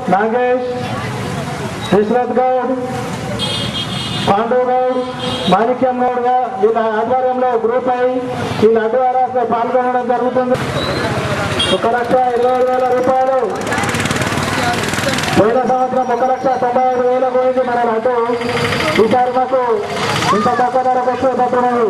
నాగేష్ విశ్వనాథ్ గౌడ్ పాండు గౌడ్ మాణిక్యం గౌడ్ గా వీళ్ళ ఆధ్వర్యంలో గ్రూప్ అయి ఈ లడ్డు ఆరాసలో పాల్గొనడం జరుగుతుంది ఒక లక్ష ఇరవై ఐదు వేల రూపాయలు పోయిన సంవత్సరం ఒక లక్ష తొంభై ఐదు వేల పోయింది మన లడ్డు ఈసారి మాకు ఇంత తక్కువ ధరకు వస్తే తప్పునది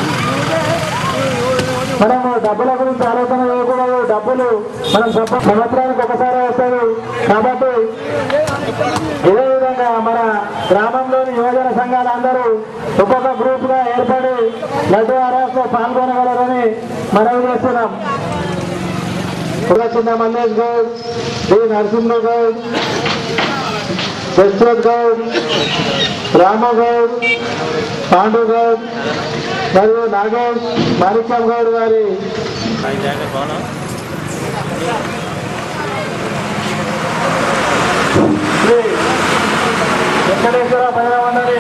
మనము డబ్బుల గురించి ఆలోచన చేయకూడదు డబ్బులు మనం సంప- సంవత్సరానికి ఒకసారి వస్తుంది కాబట్టి ఇదే విధంగా మన గ్రామంలోని యువజన సంఘాలు అందరూ ఒక్కొక్క గ్రూప్ గా ఏర్పడి లడ్డు ఆరాస్లో పాల్గొనగలరని మనవి చేస్తున్నాం చిన్న మల్లేష్ గౌడ్ డి నరసింహ గౌడ్ జస్వంత్ గౌడ్ రామ గౌడ్ పాండు గౌడ్ మరియు నాగేష్ మాణిక్యం గౌడ్ గారి శ్రీ వెంకటేశ్వర భైరవ మండలి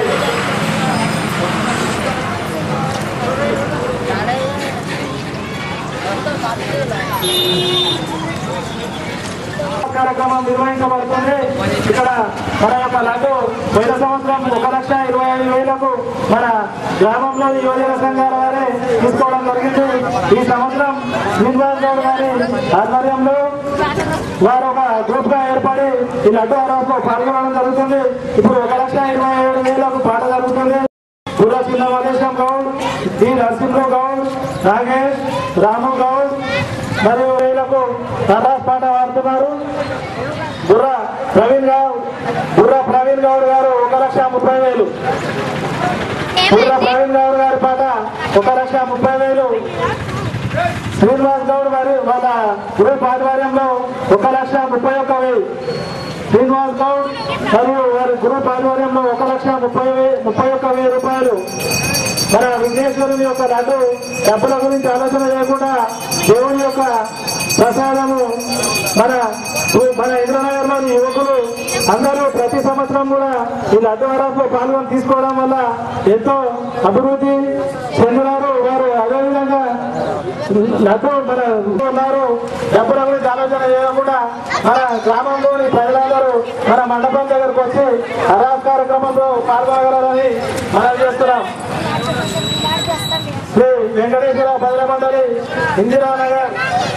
కార్యక్రమం నిర్వహించబడుతుంది ఇక్కడ మన యొక్క లడ్డు పోయిన సంవత్సరం ఒక లక్ష ఇరవై ఐదు వేలకు మన గ్రామంలోని యువజన సంఘాల వారే తీసుకోవడం జరిగింది ఈ సంవత్సరం శ్రీనివాస్ గౌడ్ గారి ఆధ్వర్యంలో వారు ఒక గ్రూప్ గా ఏర్పడి ఈ లడ్డు ఆరోగ్యంలో పాల్గొనడం జరుగుతుంది ఇప్పుడు ఒక లక్ష ఇరవై ఏడు వేలకు పాట జరుగుతుంది పూర్వ చిన్న మల్లేశం గౌడ్ డి నరసింహ గౌడ్ నాగేష్ రాము గౌడ్ మరియు వీళ్ళకు నర్రాస్ పాట పాడుతున్నారు బుర్ర ప్రవీణ్ గౌడ్ బుర్ర ప్రవీణ్ గౌడ్ గారు ఒక లక్ష ముప్పై వేలు బుర్ర ప్రవీణ్ గౌడ్ గారి పాట ఒక లక్ష ముప్పై వేలు శ్రీనివాస్ గౌడ్ గారి వాళ్ళ గ్రూప్ ఆధ్వర్యంలో ఒక లక్ష ముప్పై ఒక్క వెయ్యి శ్రీనివాస్ గౌడ్ మరియు వారి గ్రూప్ ఆధ్వర్యంలో ఒక లక్ష ముప్పై వే- ముప్పై ఒక్క వెయ్యి రూపాయలు మన విఘ్నేశ్వరుని యొక్క లడ్డు డబ్బుల గురించి ఆలోచన చేయకుండా దేవుని యొక్క ప్రసాదము మన మన ఇంద్రనగర్లోని యువకులు అందరూ ప్రతి సంవత్సరం కూడా ఈ లడ్డు వరాల్లో పాల్గొని తీసుకోవడం వల్ల ఎంతో అభివృద్ధి చెందినారు వారు అదేవిధంగా లడ్డు మన ఉన్నారు డబ్బుల గురించి ఆలోచన చేయకుండా మన గ్రామంలోని ప్రజలందరూ మన మండపం దగ్గరకు వచ్చి అరాజ్ కార్యక్రమంలో పాల్గొనగలరని మనం చేస్తున్నాం శ్రీ వెంకటేశ్వర భద్ర మండలి ఇందిరానగర్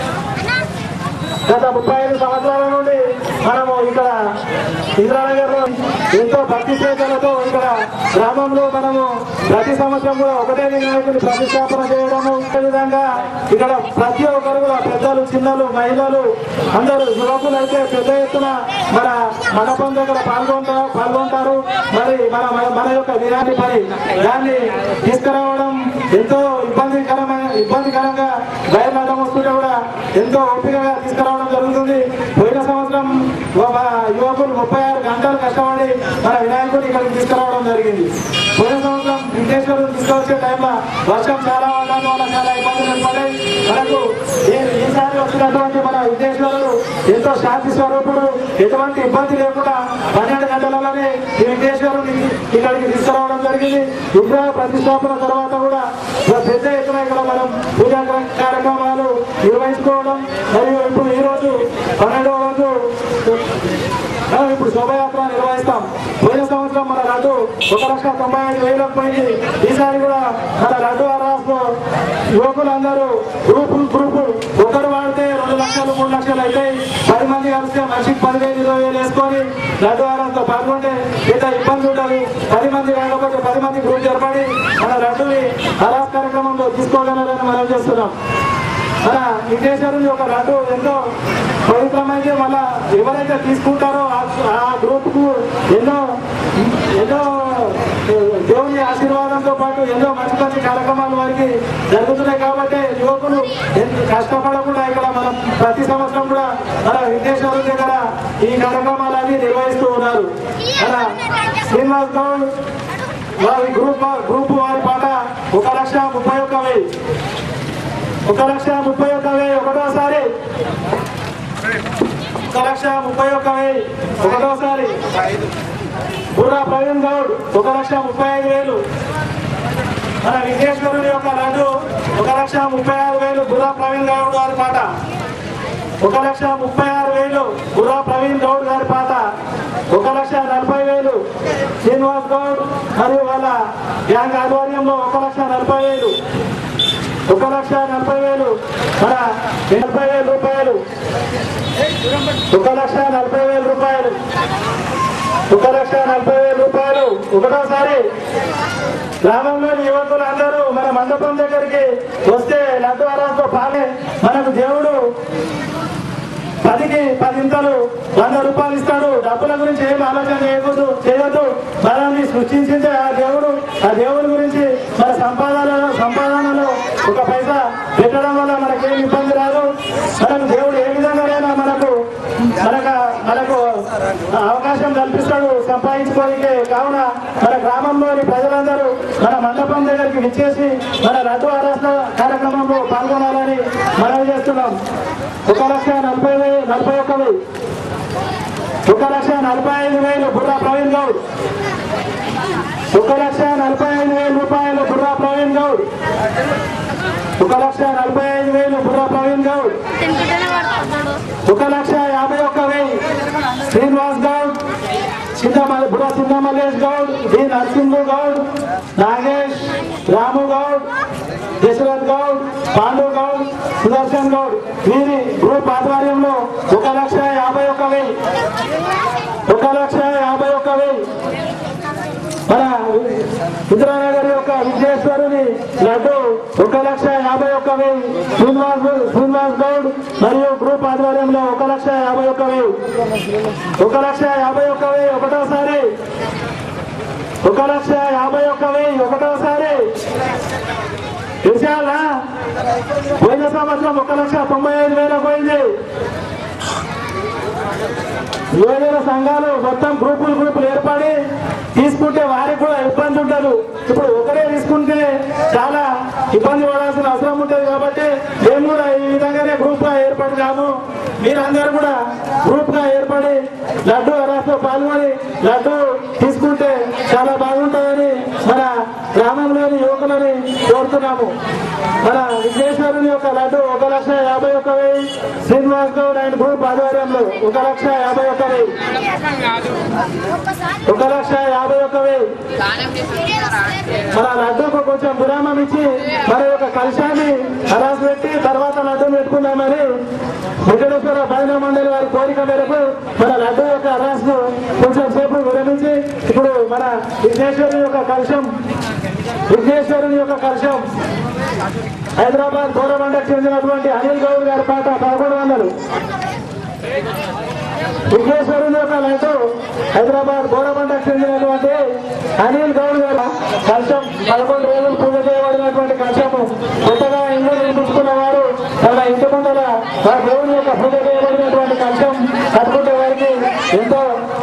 గత ముప్పై ఐదు సంవత్సరాల నుండి మనము ఇక్కడ ఇంద్రానగర్ లో ఎంతో భక్తి శ్రద్ధలతో ఇక్కడ గ్రామంలో మనము ప్రతి సంవత్సరం కూడా ఒకటే వినాయకుని ప్రతిష్టాపన చేయడము ఈ విధంగా ఇక్కడ ప్రతి ఒక్కరు కూడా పెద్దలు చిన్నలు మహిళలు అందరూ యువకులు అయితే పెద్ద ఎత్తున మన మండపం దగ్గర పాల్గొంటారు పాల్గొంటారు మరి మన మన- మన యొక్క విరాటి పని దాన్ని తీసుకురావడం ఎంతో ఇబ్బందికరమైన ఇబ్బందికరంగా బయలుదేరడం వస్తుంటే కూడా ఎంతో ఓపికగా తీసుకురావడం జరుగుతుంది పోయిన సంవత్సరం ఒక యువకులు ముప్పై ఆరు గంటలు కష్టపడి మన వినాయకుడిని ఇక్కడికి తీసుకురావడం జరిగింది పోయిన సంవత్సరం విఘ్నేశ్వరుడు తీసుకొచ్చే టైంలో వర్షం చాలా ఉండడం వల్ల చాలా ఇబ్బందులు ఏర్పడ్డాయి మనకు ఈ- ఈసారి వచ్చినటువంటి మన విఘ్నేశ్వరుడు ఎంతో శాంతి స్వరూపుడు ఎటువంటి ఇబ్బంది లేకుండా పన్నెండు గంటలలోనే ఈ విఘ్నేశ్వరుని ఇక్కడికి తీసుకురావడం జరిగింది విగ్రహ ప్రతిష్టాపన తర్వాత కూడా పెద్ద ఎత్తున ఇక్కడ మనం పూజా కార్యక్రమాలు నిర్వహించుకోవడం మరియు ఇప్పుడు ఈ రోజు పన్నెండవ రోజు మనం ఇప్పుడు శోభయాత్ర నిర్వహిస్తాం పోయిన సంవత్సరం మన లడ్డు ఒక లక్ష తొంభై ఐదు వేలకు పోయింది ఈసారి కూడా మన లడ్డు ఆరాస్లో యువకులందరూ గ్రూపు గ్రూపు ఒకరు వాడితే రెండు లక్షలు మూడు లక్షలు అవుతాయి పది మంది కలిస్తే మనిషికి పదివేలు ఇరవై వేలు వేసుకొని లడ్డు ఆరాస్లో పాల్గొంటే ఇంత ఇబ్బంది ఉంటుంది పది మంది రాకపోతే పది మంది గ్రూప్ ఏర్పడి మన లడ్డుని ఆరాస్ కార్యక్రమంలో తీసుకోగలరని మనం చేస్తున్నాం మన విఘ్నేశ్వరుని యొక్క లడ్డు ఎంతో పవిత్రమైంది మళ్ళా ఎవరైతే తీసుకుంటారో ఆ- ఆ గ్రూప్ కు ఎన్నో ఎన్నో దేవుని ఆశీర్వాదంతో పాటు ఎన్నో మంచి మంచి కార్యక్రమాలు వారికి జరుగుతున్నాయి కాబట్టి యువకులు ఎంత కష్టపడకుండా ఇక్కడ మనం ప్రతి సంవత్సరం కూడా మన విఘ్నేశ్వరుని దగ్గర ఈ కార్యక్రమాలన్నీ నిర్వహిస్తూ ఉన్నారు మన శ్రీనివాస్ గౌడ్ వారి గ్రూప్ గ్రూప్ వారి పాట ఒక లక్ష ముప్పై ఒక్క వెయ్యి ఒక లక్ష ముప్పై ఒక్క వెయ్యి ఒకటోసారి ఒక లక్ష ముప్పై ఒక్క వెయ్యి ఒకటోసారి బుర్రా ప్రవీణ్ గౌడ్ ఒక లక్ష ముప్పై ఐదు వేలు మన విఘ్నేశ్వరుని యొక్క లడ్డు ఒక లక్ష ముప్పై ఆరు వేలు బుర్రా ప్రవీణ్ గౌడ్ గారి పాట ఒక లక్ష ముప్పై ఆరు వేలు బుర్రా ప్రవీణ్ గౌడ్ గారి పాట గ్యాంగ్ ఆధ్వర్యంలో ఒక లక్ష నలభై వేలు ఒక లక్ష నలభై వేలు మన నలభై వేల రూపాయలు ఒక లక్ష నలభై వేల రూపాయలు ఒక లక్ష నలభై వేల రూపాయలు ఒకటోసారి గ్రామంలోని యువకులు అందరూ మన మండపం దగ్గరికి వస్తే లడ్డు ఆరాధన పాలే మనకు దేవుడు పదికి పదింతలు వంద రూపాయలు ఇస్తాడు డబ్బుల గురించి ఏం ఆలోచన చేయకూడదు చేయొద్దు మనల్ని సృష్టించిందే ఆ దేవుడు ఆ దేవుడి గురించి మన సంపాదనలో సంపాదనలో ఒక పైసా పెట్టడం వల్ల మనకేం ఇబ్బంది రాదు మనకు దేవుడు ఏ విధంగానైనా మనకు మనకు మనకు అవకాశం కల్పిస్తాడు సంపాదించుకోనికే కావున మన గ్రామంలోని ప్రజలందరూ మన మండపం దగ్గరికి విచ్చేసి మన లడ్డు ఆరాధన కార్యక్రమంలో పాల్గొనాలని మనవి చేస్తున్నాం ఒక లక్ష నలభై వేలు నలభై ఒక్క వెయ్యి ఒక లక్ష నలభై ఐదు వేలు బుర్రా ప్రవీణ్ గౌడ్ ఒక లక్ష నలభై ఐదు వేల రూపాయలు బుర్రా ప్రవీణ్ గౌడ్ ఒక లక్ష నలభై ఐదు వేలు బుర్రా ప్రవీణ్ గౌడ్ తింటుంటేనే పడుతున్నాడు ఒక లక్ష యాభై ఒక్క వెయ్యి శ్రీనివాస్ గౌడ్ చింతమల్లి బుర్ర చింతమల్లేష్ గౌడ్ డి నరసింహు గౌడ్ నాగేష్ రాము గౌడ్ యశ్వంత్ గౌడ్ పాండు గౌడ్ సుదర్శన్ గౌడ్ వీరి గ్రూప్ ఆధ్వర్యంలో ఒక లక్ష యాభై ఒక్క వెయ్యి ఒక లక్ష యాభై ఒక్క వెయ్యి మన ఇంద్రానగర్ యొక్క విజయేశ్వరుని లడ్డు ఒక లక్ష యాభై ఒక్క వెయ్యి శ్రీనివాస్ శ్రీనివాస్ గౌడ్ మరియు గ్రూప్ ఆధ్వర్యంలో ఒక లక్ష యాభై ఒక్క వెయ్యి ఒక లక్ష యాభై ఒక్క వెయ్యి ఒకటోసారి ఒక లక్ష యాభై ఒక్క వెయ్యి ఒకటోసారి విషయాలా పోయిన సంవత్సరం ఒక లక్ష తొంభై ఐదు వేల పోయింది యువజన సంఘాలు మొత్తం గ్రూపులు గ్రూపులు ఏర్పడి తీసుకుంటే వారికి కూడా ఇబ్బంది ఉండదు ఇప్పుడు ఒకరే తీసుకుంటే చాలా ఇబ్బంది పడాల్సిన అవసరం ఉంటుంది కాబట్టి మేము కూడా ఈ విధంగానే గ్రూప్ గా ఏర్పడినాము మీరందరూ కూడా గ్రూప్ గా ఏర్పడి లడ్డు అరాస్లో పాల్గొని లడ్డు తీసుకుంటే చాలా బాగుంటుందని మన గ్రామంలోని యువకులని కోరుతున్నాము మన విఘ్నేశ్వరుని యొక్క లడ్డు ఒక లక్ష యాభై ఒక్క వెయ్యి శ్రీనివాస్ గౌడ్ అండ్ గ్రూప్ ఆధ్వర్యంలో ఒక లక్ష యాభై ఒక్క వెయ్యి ఒక లక్ష యాభై ఒక్క వెయ్యి మన లడ్డూకు కొంచెం విరామం ఇచ్చి మరి ఒక కలశాన్ని హరాసు పెట్టి తర్వాత లడ్డూ పెట్టుకుందామని వెంకటేశ్వర భజన మండలి వారి కోరిక మేరకు మన లడ్డు యొక్క హరాసును కొంచెం సేపు విరమించి ఇప్పుడు మన విఘ్నేశ్వరుని యొక్క కలశం విఘ్నేశ్వరుని యొక్క కలశం హైదరాబాద్ గౌరవండకు చెందినటువంటి అనిల్ గౌడ్ గారి పాట పదకొండు వందలు విఘ్నేశ్వరుని యొక్క లడ్డు హైదరాబాద్ గౌరవండకు చెందినటువంటి అనిల్ గౌడ్ గారు కలశం పదకొండు రోజులు పూజ చేయబడినటువంటి కలశము కొత్తగా ఇల్లు నిర్మించుకున్న వారు తన ఇంటి ముందర ఆ దేవుని యొక్క పూజ చేయబడినటువంటి కలశం కట్టుకుంటే వారికి ఎంతో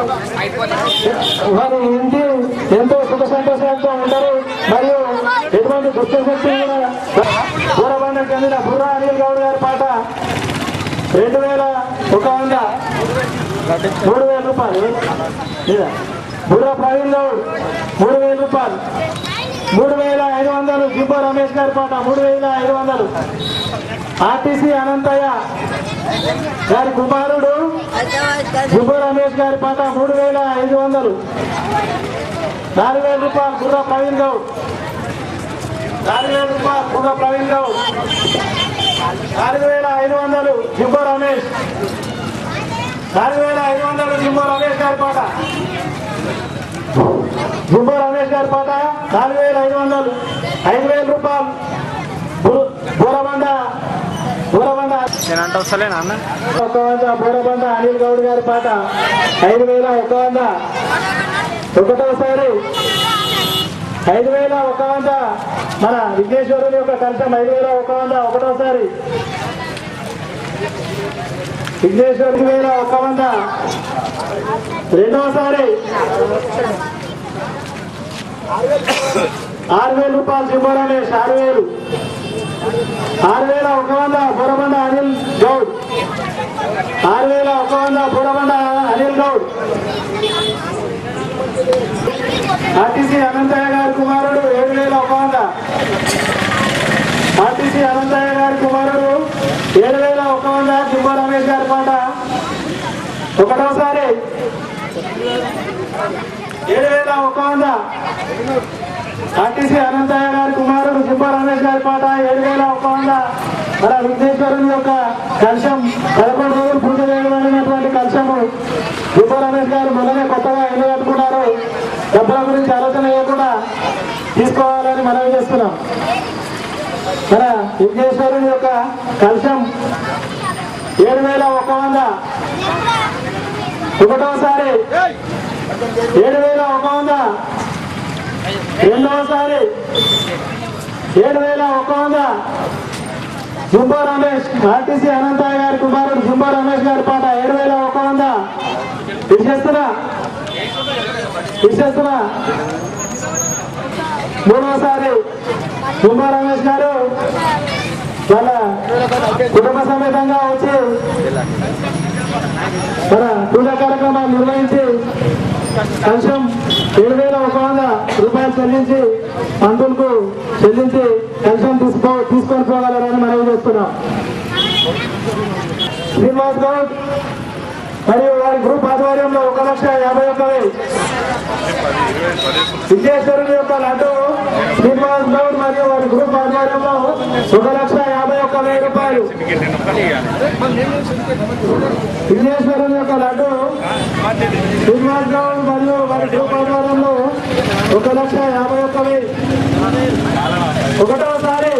వారి ఇంటి ఎంతో సుఖ సంతోషాలతో ఉంటారు మరియు ఎటువంటి దుష్ట శక్తి కూడా గౌరవండకు చెందిన బుర్రా అనిల్ గౌడ్ గారి పాట రెండు వేల ఒక వంద మూడు వేల రూపాయలు లేదా బుర్ర ప్రవీణ్ గౌడ్ మూడు వేల రూపాయలు మూడు వేల ఐదు వందలు జింబో రమేష్ గారి పాట మూడు వేల ఐదు వందలు ఆర్టీసీ అనంతయ్య గారి కుమారుడు జింబో రమేష్ గారి పాట మూడు వేల ఐదు వందలు నాలుగు వేల రూపాయలు బుర్ర ప్రవీణ్ గౌడ్ నాలుగు వేల రూపాయలు బుర్ర ప్రవీణ్ గౌడ్ నాలుగు వేల ఐదు వందలు జింబో రమేష్ నాలుగు వేల ఐదు వందలు జింబో రమేష్ గారి పాట జింబో రమేష్ గారి పాట నాలుగు వేల ఐదు వందలు ఐదు వేల రూపాయలు బు- బూరబండ బూరబండ నేనంటే వస్తలేనా అన్న ఒక వంద బూరబండ అనిల్ గౌడ్ గారి పాట ఐదు వేల ఒక వంద ఒకటోసారి ఐదు వేల ఒక వంద మన విఘ్నేశ్వరుని యొక్క కలశం ఐదు వేల ఒక వంద ఒకటోసారి విఘ్నేశ్వరుని వేల ఒక వంద రెండవసారి ఆరు వేల రూపాయలు సింహరామేష్ ఆరు వేలు ఆరు వేల ఒక వంద బురబండ అనిల్ గౌడ్ ఆరు వేల ఒక వంద బురబండ అనిల్ గౌడ్ ఆర్టీసీ అనంతయ్య గారి కుమారుడు ఏడు వేల ఒక వంద ఆర్టీసీ అనంతయ్య గారి కుమారుడు ఏడు వేల ఒక వంద సింహ రమేష్ గారి పాట ఒకటోసారి ఏడు వేల ఒక వంద ఆర్టీసీ అనంతయ్య గారి కుమారుడు సింబ రమేష్ గారి పాట ఏడు వేల ఒక వంద మన విఘ్నేశ్వరుని యొక్క కలశం పదకొండు రోజులు పూజ చేయబడినటువంటి కలశము సింబ రమేష్ గారు మొన్ననే కొత్తగా ఎన్ని కట్టుకున్నారు డబ్బుల గురించి ఆలోచన చేయకుండా తీసుకోవాలని మనవి చేస్తున్నాం మన విఘ్నేశ్వరుని యొక్క కలశం ఏడు వేల ఒక వంద ఒకటోసారి ఏడు వేల ఒక వంద రెండవసారి ఏడు వేల ఒక వంద జుంబో రమేష్ ఆర్టీసీ అనంతయ్య గారి కుమారుడు జుంబో రమేష్ గారి పాట ఏడు వేల ఒక వంద ఇచ్చేస్తున్నా ఇచ్చేస్తున్నా మూడవసారి జుంబో రమేష్ గారు వాళ్ళ కుటుంబ సమేతంగా వచ్చి మన పూజా కార్యక్రమాలు నిర్వహించి కలుషం ఏడు వేల ఒక వంద రూపాయలు చెల్లించి పంతులకు చెల్లించి కలుషం తీసుకో తీసుకొని పోగలరని మనవి చేస్తున్నాం శ్రీనివాస్ గౌడ్ మరియు వారి గ్రూప్ ఆధ్వర్యంలో ఒక లక్ష యాభై ఒక్క వెయ్యి విద్యేశ్వరుని యొక్క లడ్డు శ్రీనివాస్ గౌడ్ మరియు వారి గ్రూప్ ఆధ్వర్యంలో ఒక లక్ష యాభై ఒక్క వెయ్యి రూపాయలు విఘ్నేశ్వరుని యొక్క లడ్డు శ్రీనివాస్ గౌడ్ మరియు వారి గ్రూప్ ఆధ్వర్యంలో ఒక లక్ష యాభై ఒక్క వెయ్యి ఒకటోసారి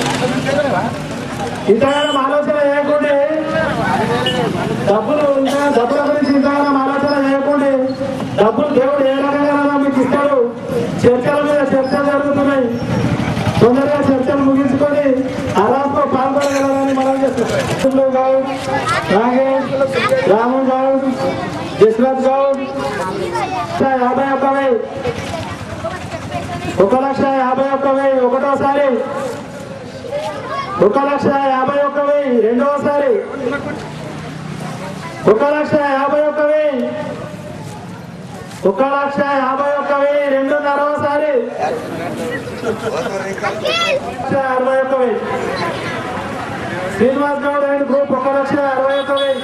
ఇంతకాలం ఆలోచన చేయకుండా డబ్బులు ఇంకా డబ్బుల గురించి ఇంతకాలం ఆలోచన చేయకుండా డబ్బులు దేవుడు ఏ రకంగా మీకు ఇస్తాడు చర్చల మీద చర్చలు జరుగుతున్నాయి తొందరగా చర్చలు ముగించుకొని అరాంతో పాల్గొనగలరని మనం చేస్తున్నాం గౌడ్ రాగేష్ రాము గౌడ్ జస్వత్ గౌడ్ యాభై ఒక్క వెయ్యి ఒక లక్ష యాభై ఒక్క వెయ్యి ఒకటోసారి ఒక లక్ష యాభై ఒక్క వెయ్యి రెండవసారి ఒక లక్ష యాభై ఒక్క వెయ్యి ఒక లక్ష యాభై ఒక్క వెయ్యి రెండున్నరవసారి లక్ష అరవై ఒక్క వెయ్యి శ్రీనివాస్ గౌడ్ అండ్ గ్రూప్ ఒక లక్ష అరవై ఒక్క వెయ్యి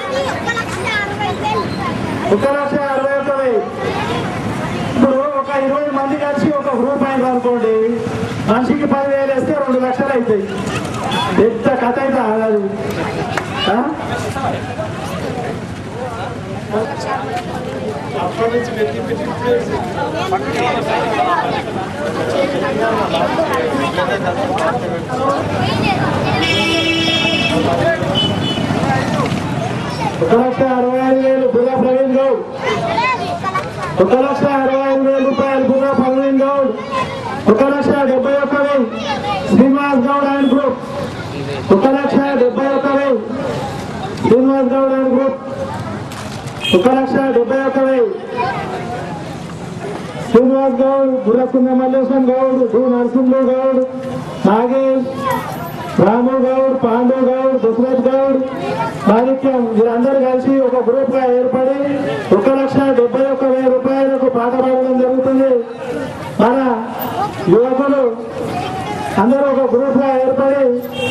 ఒక లక్ష అరవై ఒక్క వెయ్యి ఇప్పుడు ఒక ఇరవై మంది కలిసి ఒక గ్రూప్ అయింది అనుకోండి మనిషికి పదివేలు వేస్తే రెండు లక్షలు అవుతాయి పెద్ద కథ అయితే ఆగదు ఆ? ఒక లక్ష అరవై ఐదు వేలు బుర్రా ప్రవీణ్ గౌడ్ ఒక లక్ష అరవై ఐదు వేల రూపాయలు బుర్రా ప్రవీణ్ గౌడ్ ఒక లక్ష డెబ్బై ఒక్క వెయ్యి శ్రీనివాస్ గౌడ్ అండ్ గ్రూప్ ఒక లక్ష డెబ్బై ఒక్క వెయ్యి శ్రీనివాస్ గౌడ్ అండ్ గ్రూప్ ఒక లక్ష డెబ్బై ఒక్క వెయ్యి శ్రీనివాస్ గౌడ్ బుర్రకుంద మల్లేశ్వరం గౌడ్ డు నరసింహ గౌడ్ నాగేష్ రాము గౌడ్ పాండు గౌడ్ దశరథ్ గౌడ్ మాణిక్యం వీరందరూ కలిసి ఒక గ్రూప్ గా ఏర్పడి ఒక లక్ష డెబ్బై ఒక్క వెయ్యి రూపాయలకు పాట పాడడం జరుగుతుంది మన యువకులు అందరూ ఒక గ్రూప్ గా ఏర్పడి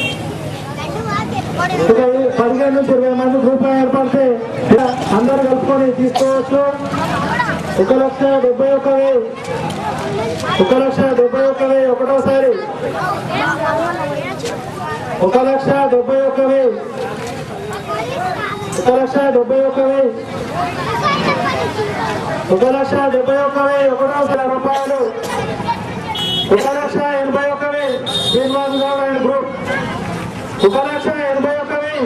ఒక పదిహేను నుంచి ఇరవై మంది గ్రూప్ గా ఏర్పడితే ఇలా అందరూ కలుపుకొని తీసుకోవచ్చు ఒక లక్ష డెబ్బై ఒక్క వెయ్యి ఒక లక్ష డెబ్బై ఒక్క వెయ్యి ఒకటోసారి ఒక లక్ష డెబ్బై ఒక్క వెయ్యి ఒక లక్ష డెబ్బై ఒక్క వెయ్యి ఒక లక్ష డెబ్బై ఒక్క వెయ్యి ఒకటోసారి రూపాయలు ఒక లక్ష ఎనభై ఒక్క వెయ్యి శ్రీనివాస్ గౌడ్ అండ్ గ్రూప్ ఒక లక్ష ఎనభై ఒక్క వెయ్యి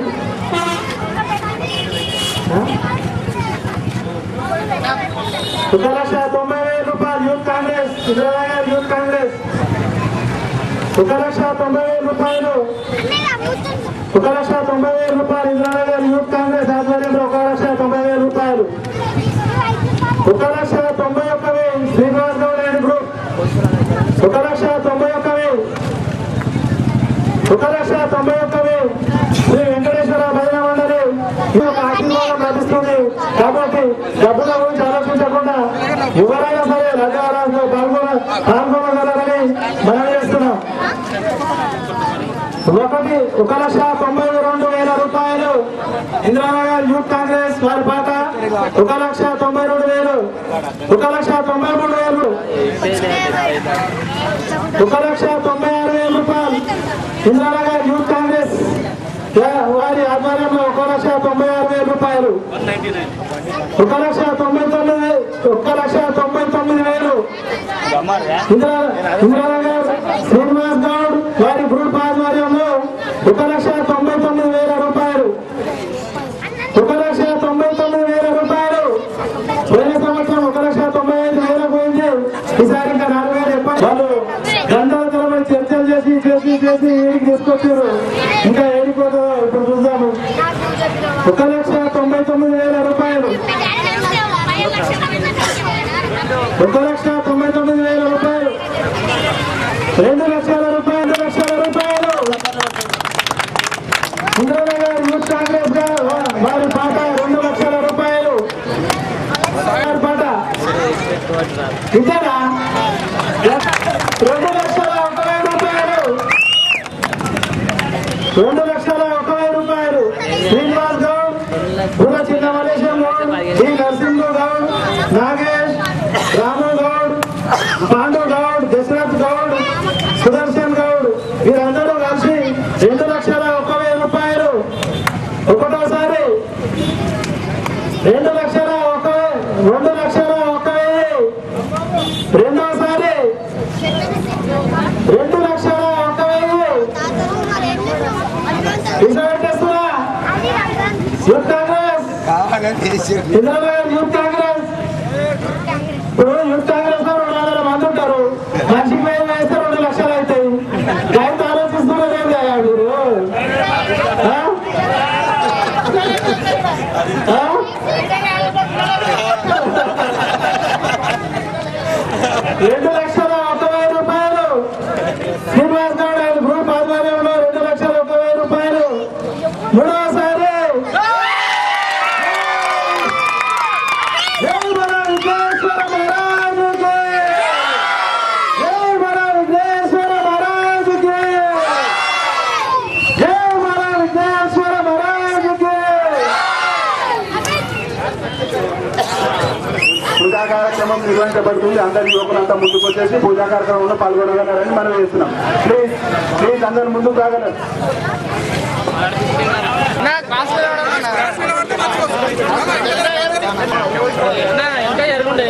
ఒక లక్ష తొంభై వేల రూపాయలు యూత్ కాంగ్రెస్ ఇంద్రానగర్ యూత్ కాంగ్రెస్ ఒక లక్ష తొంభై వేల రూపాయలు ఒక లక్ష తొంభై వేల రూపాయలు ఇంద్రానగర్ యూత్ కాంగ్రెస్ ఆధ్వర్యంలో ఒక లక్ష తొంభై వేల రూపాయలు ఒక లక్ష తొంభై ఒక్క వెయ్యి శ్రీనివాస్ గౌడ్ అండ్ గ్రూప్ ఒక లక్ష తొంభై ఒక్క వెయ్యి ఒక లక్ష తొంభై ఒక్క వెయ్యి శ్రీ వెంకటేశ్వర భజన మండలి ఇది ఒక ఆశీర్వాదం లభిస్తుంది కాబట్టి డబ్బుల గురించి ఆలోచించకుండా ఎవరైనా సరే రజారాజులో పాల్గొన పాల్గొనగలరని మనం చేస్తున్నాం ఒకటి ఒక లక్ష తొంభై రెండు వేల రూపాయలు ఇందిరానగర్ యూత్ కాంగ్రెస్ వారి పాట ఒక లక్ష తొంభై రెండు వేలు ఒక లక్ష తొంభై మూడు వేలు ఒక లక్ష తొంభై ఆరు వేల రూపాయలు ఇందిరానగర్ యూత్ కాంగ్రెస్ వా- వారి ఆధ్వర్యంలో ఒక లక్ష తొంభై ఆరు వేల రూపాయలు ఒక లక్ష తొంభై తొమ్మిది వే- ఒక లక్ష తొంభై తొమ్మిది వేలు ఇందిరా ఇందిరానగర్ శ్రీనివాస్ గౌడ్ వారి గ్రూప్ ఆధ్వర్యంలో ఒక లక్ష తొంభై తొమ్మిది వేల రూపాయలు ఒక లక్ష తొంభై తొమ్మిది వేల రూపాయలు పోయిన సంవత్సరం ఒక లక్ష తొంభై ఐదు వేల పోయింది ఈసారి ఇంకా నాలుగు వేలు ఎక్కువ వాళ్ళు గంటల తరబడి చర్చలు చేసి చేసి చేసి ఏడికి తీసుకొచ్చారు ఇంకా ఏడిపోతుందో ఇప్పుడు చూద్దాము ఒక లక్ష తొంభై తొమ్మిది వేల రూపాయలు ఒక లక్ష తొంభై తొమ్మిది వేల రూపాయలు రెండు లక్షల రూపాయలు రెండు లక్షల రూపాయలు ఇంద్రనగర్ యూత్ కాంగ్రెస్ గా వా- వారి పాట రెండు లక్షల రూపాయలు వారి పాట ఇచ్చారా రెండు లక్షల ఒక వెయ్యి రూపాయలు రెండు లక్షల ఒక వెయ్యి రూపాయలు శ్రీనివాస్ గౌడ్ బుర్ర చిన్న మలేశం గౌడ్ డి నరసింహ గౌడ్ నాగేష్ రాము గౌడ్ పాండు గౌడ్ దశరథ్ గౌడ్ సుదర్శన్ గౌడ్ వీరందరూ కలిసి రెండు లక్షల ఒక వెయ్యి రూపాయలు ఒకటోసారి రెండు లక్షల ఒక వెయ్యి రెండు లక్షల ఒక వెయ్యి రెండోసారి రెండు లక్షల ఒక వెయ్యి విశాఖేశ్వర యూత్ కాంగ్రెస్ ఇంద్రనగర్ యూత్ కాంగ్రెస్ ఇప్పుడు యూత్ కాంగ్రెస్ లో రెండు వందల మంది ఉంటారు మనిషికి వెయ్యి వేస్తే రెండు లక్షలు అవుతాయి రైతు ఆలోచిస్తున్నారు ఏం కదా మీరు ఆ? ఆ? రెండు లక్షల ఒక వెయ్యి రూపాయలు శ్రీనివాస్ గౌడ్ ఆయన గ్రూప్ ఆధ్వర్యంలో రెండు లక్షల ఒక వెయ్యి రూపాయలు మూడవసారి జై మన విఘ్నేశ్వర మహారాజుకి జై మన విఘ్నేశ్వర మహారాజుకి జై మన విఘ్నేశ్వర మహారాజుకి పూజా కార్యక్రమం నిర్వహించబడుతుంది అందరి యువకులంతా ముందుకు వచ్చేసి పూజా కార్యక్రమంలో పాల్గొనగలరని మనం వేస్తున్నాం ప్లీజ్ ప్లీజ్ అందరు ముందుకు రాగలరు ఇంకా ఎరుగుండే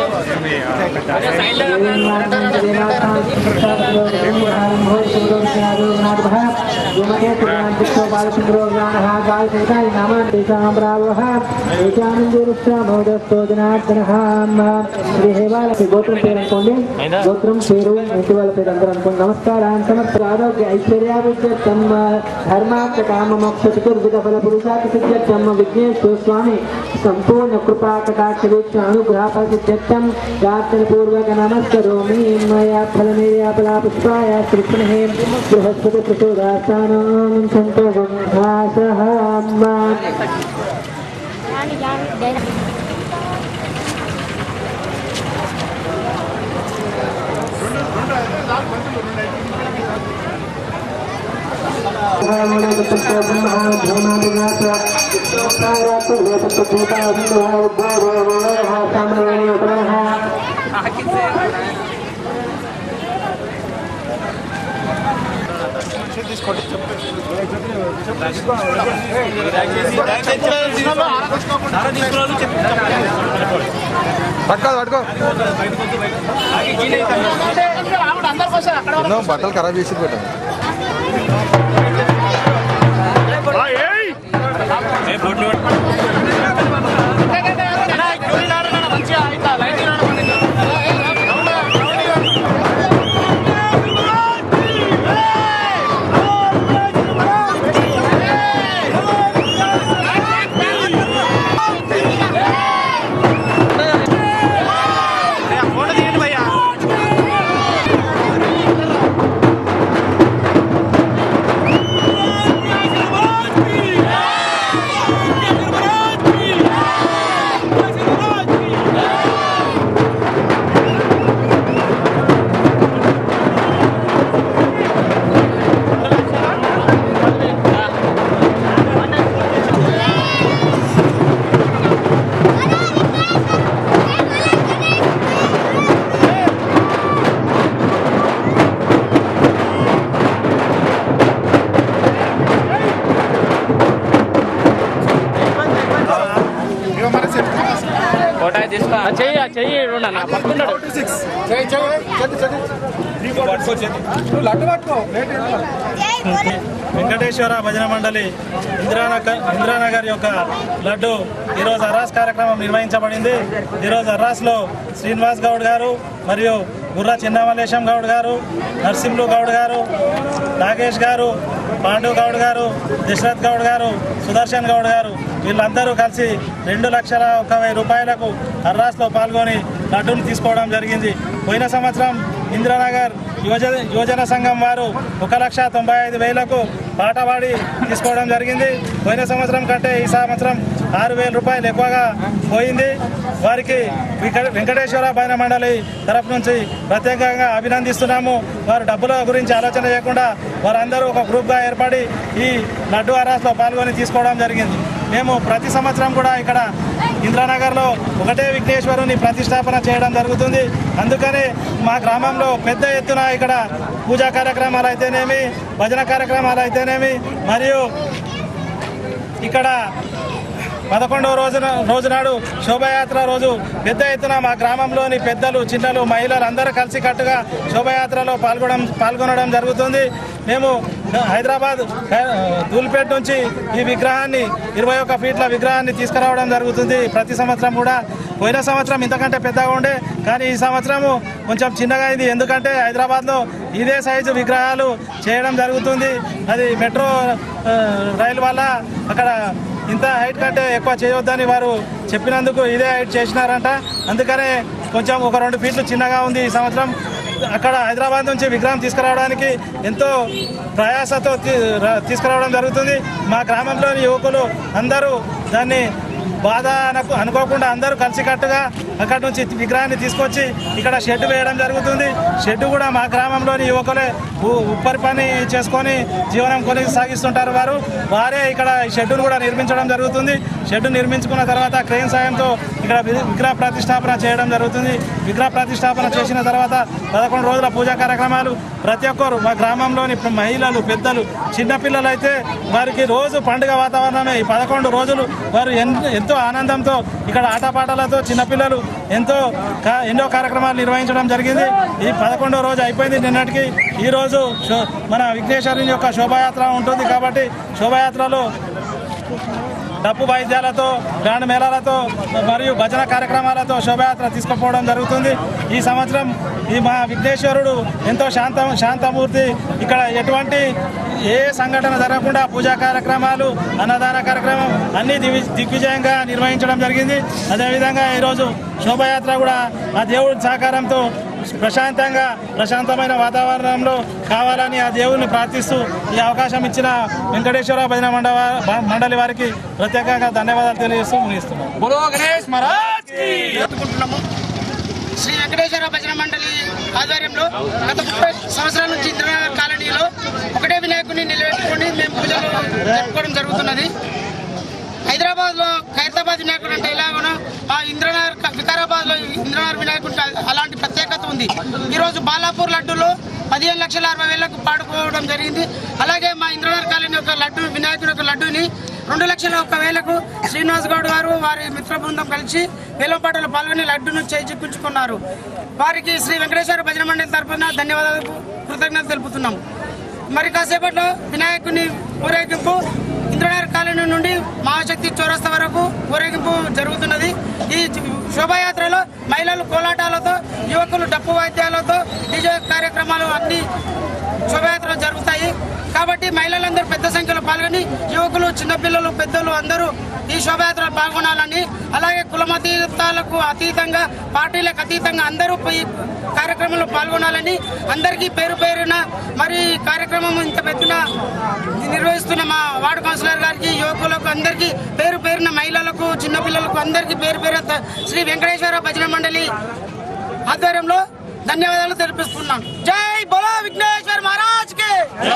గోత్రం పేరు అనుకోండి గోత్రం పేరు ఇంటి వాళ్ళ పేరు అందరూ అనుకోండి నమస్కారం సమస్త ఆరోగ్య ఐశ్వర్యాభిత్యర్థం ధర్మార్థ కామ మోక్ష చతుర్విధ ఫల పురుషార్థ సిద్ధ్యర్థం విఘ్నేశ్వర స్వామి సంపూర్ణ కృపా కటాక్ష వీక్ష అనుగ్రహ ప్రసిద్ధ్యర్థం ప్రార్థన పూర్వక నమస్కరోమి మయా ఫలమేయా ఫలా పుష్పాయ శ్రీకృష్ణే బృహస్పతి ప్రచోదాస్థానం సంతోషం భాసః పట్టుకో పట్టుకో ఎన్నో బట్టలు ఖరాబ్ చేసి పెట్టాను ¡Vamos! చెయ్యి చెయ్యి ఉండ నా పట్టుకున్నాడు వెంకటేశ్వర భజన మండలి ఇందిరానగర్ ఇందిరానగర్ యొక్క లడ్డు ఈరోజు అర్రాస్ కార్యక్రమం నిర్వహించబడింది ఈరోజు అర్రాస్లో శ్రీనివాస్ గౌడ్ గారు మరియు గుర్రా చిన్నమల్లేశం గౌడ్ గారు నరసింహులు గౌడ్ గారు నాగేష్ గారు పాండు గౌడ్ గారు దశరథ్ గౌడ్ గారు సుదర్శన్ గౌడ్ గారు వీళ్ళందరూ కలిసి రెండు లక్షల ఒక వెయ్యి రూపాయలకు అర్రాస్లో పాల్గొని లడ్డూను తీసుకోవడం జరిగింది పోయిన సంవత్సరం ఇందిరానగర్ యువజన యువజన సంఘం వారు ఒక లక్ష తొంభై ఐదు వేలకు పాట పాడి తీసుకోవడం జరిగింది పోయిన సంవత్సరం కంటే ఈ సంవత్సరం ఆరు వేల రూపాయలు ఎక్కువగా పోయింది వారికి వెంక- వెంకటేశ్వర భజన మండలి తరఫు నుంచి ప్రత్యేకంగా అభినందిస్తున్నాము వారు డబ్బుల గురించి ఆలోచన చేయకుండా వారందరూ ఒక గ్రూప్గా ఏర్పడి ఈ లడ్డు అరాస్లో పాల్గొని తీసుకోవడం జరిగింది మేము ప్రతి సంవత్సరం కూడా ఇక్కడ ఇంద్రానగర్లో ఒకటే విఘ్నేశ్వరుని ప్రతిష్టాపన చేయడం జరుగుతుంది అందుకని మా గ్రామంలో పెద్ద ఎత్తున ఇక్కడ పూజా కార్యక్రమాలు అయితేనేమి భజన కార్యక్రమాలు అయితేనేమి మరియు ఇక్కడ పదకొండవ రోజున రోజు నాడు శోభయాత్ర రోజు పెద్ద ఎత్తున మా గ్రామంలోని పెద్దలు చిన్నలు మహిళలు అందరూ కలిసి కట్టుగా శోభయాత్రలో పాల్గొనడం పాల్గొనడం జరుగుతుంది మేము హైదరాబాద్ దూల్పేట నుంచి ఈ విగ్రహాన్ని ఇరవై ఒక్క ఫీట్ల విగ్రహాన్ని తీసుకురావడం జరుగుతుంది ప్రతి సంవత్సరం కూడా పోయిన సంవత్సరం ఇంతకంటే పెద్దగా ఉండే కానీ ఈ సంవత్సరము కొంచెం చిన్నగా అయింది ఎందుకంటే హైదరాబాద్లో ఇదే సైజు విగ్రహాలు చేయడం జరుగుతుంది అది మెట్రో ఆ, రైలు వల్ల అక్కడ ఇంత హైట్ కంటే ఎక్కువ చేయవద్దని వారు చెప్పినందుకు ఇదే హైట్ చేసినారంట అందుకనే కొంచెం ఒక రెండు ఫీట్లు చిన్నగా ఉంది ఈ సంవత్సరం అక్కడ హైదరాబాద్ నుంచి విగ్రహం తీసుకురావడానికి ఎంతో ప్రయాసతో తీ- రా- తీసుకురావడం జరుగుతుంది మా గ్రామంలోని యువకులు అందరూ దాన్ని బాధ అనకు అనుకోకుండా అందరూ కలిసికట్టుగా అక్కడి నుంచి విగ్రహాన్ని తీసుకొచ్చి ఇక్కడ షెడ్ వేయడం జరుగుతుంది షెడ్ కూడా మా గ్రామంలోని యువకులే ఉ- ఉప్పరి పని చేసుకొని జీవనం కొనసాగిస్తుంటారు వారు వారే ఇక్కడ ఈ షెడ్డును కూడా నిర్మించడం జరుగుతుంది షెడ్ నిర్మించుకున్న తర్వాత క్రెయిన్ సాయంతో ఇక్కడ వి- విగ్రహ ప్రతిష్టాపన చేయడం జరుగుతుంది విగ్రహ ప్రతిష్టాపన చేసిన తర్వాత పదకొండు రోజుల పూజా కార్యక్రమాలు ప్రతి ఒక్కరు మా గ్రామంలోని మహిళలు పెద్దలు చిన్నపిల్లలు అయితే వారికి రోజు పండుగ వాతావరణమే ఈ పదకొండు రోజులు వారు ఎన్- ఎంతో ఆనందంతో ఇక్కడ ఆటపాటలతో చిన్నపిల్లలు ఎంతో కా- ఎన్నో కార్యక్రమాలు నిర్వహించడం జరిగింది ఈ పదకొండో రోజు అయిపోయింది నిన్నటికి ఈ రోజు శో- మన విఘ్నేశ్వరుని యొక్క శోభాయాత్ర ఉంటుంది కాబట్టి శోభాయాత్రలో డప్పు వాయిద్యాలతో బ్యాండ్ మేళాలతో మరియు భజన కార్యక్రమాలతో శోభయాత్ర తీసుకుపోవడం జరుగుతుంది ఈ సంవత్సరం ఈ మా విఘ్నేశ్వరుడు ఎంతో శాంత శాంతమూర్తి ఇక్కడ ఎటువంటి ఏ సంఘటన జరగకుండా పూజా కార్యక్రమాలు అన్నదాన కార్యక్రమం అన్ని దివి దిగ్విజయంగా నిర్వహించడం జరిగింది అదేవిధంగా ఈరోజు శోభయాత్ర కూడా ఆ దేవుడి సహకారంతో ప్రశాంతంగా ప్రశాంతమైన వాతావరణంలో కావాలని ఆ దేవుడిని ప్రార్థిస్తూ ఈ అవకాశం ఇచ్చిన వెంకటేశ్వర భజన మండవ మండలి వారికి ప్రత్యేకంగా ధన్యవాదాలు తెలియజేస్తూ ముగిస్తున్నాం జరుపుకుంటున్నాము శ్రీ వెంకటేశ్వర భజన మండలి ఆధ్వర్యంలో గత ముప్పై సంవత్సరాల నుంచి ఇంద్రనగర్ కాలనీలో ఒకటే వినాయకుడిని నిలబెట్టుకుని మేము పూజలు జరుపుకోవడం జరుగుతున్నది హైదరాబాద్ లో ఖైరతాబాద్ వినాయకుడు అంటే ఎలాగనో ఆ ఇంద్రనగర్ వికారాబాద్ లో ఇంద్రనగర్ వినాయకుడు అలాంటి ప్రత్యేకత ఉంది ఈ రోజు బాలాపూర్ లడ్డూలో పదిహేను లక్షల అరవై వేలకు పాడుకోవడం జరిగింది అలాగే మా ఇంద్రనగర్ కాలనీ యొక్క లడ్డు వినాయకుడి యొక్క లడ్డూని రెండు లక్షల ఒక్క వేలకు శ్రీనివాస్ గౌడ్ గారు వారి మిత్ర బృందం కలిసి వేలంపాటలో పాల్గొని లడ్డును చేజిక్కించుకున్నారు వారికి శ్రీ వెంకటేశ్వర భజన మండలి తరఫున ధన్యవాదాలు కృతజ్ఞతలు తెలుపుతున్నాం మరి కాసేపట్లో వినాయకుని ఊరేగింపు ఇంద్రనగర్ కాలనీ నుండి మహాశక్తి చౌరస్తా వరకు ఊరేగింపు జరుగుతున్నది ఈ శోభాయాత్రలో మహిళలు కోలాటాలతో యువకులు డప్పు వాయిద్యాలతో డీజే కార్యక్రమాలు అన్ని శోభయాత్రలు జరుగుతాయి కాబట్టి మహిళలందరూ పెద్ద సంఖ్యలో పాల్గొని యువకులు చిన్నపిల్లలు పెద్దలు అందరూ ఈ శోభయాత్రలో పాల్గొనాలని అలాగే కులమతీతాలకు అతీతంగా పార్టీలకు అతీతంగా అందరూ ఈ కార్యక్రమంలో పాల్గొనాలని అందరికీ పేరు పేరున మరి ఈ కార్యక్రమం ఇంత పెద్దన నిర్వహిస్తున్న మా వార్డు కౌన్సిలర్ గారికి యువకులకు అందరికీ పేరు పేరున మహిళలకు చిన్నపిల్లలకు అందరికీ పేరు పేరు శ్రీ వెంకటేశ్వర భజన మండలి ఆధ్వర్యంలో ధన్యవాదాలు తెలిపిస్తున్నాం జై బోలో విఘ్నేశ్వర్ మహారాజ్ కి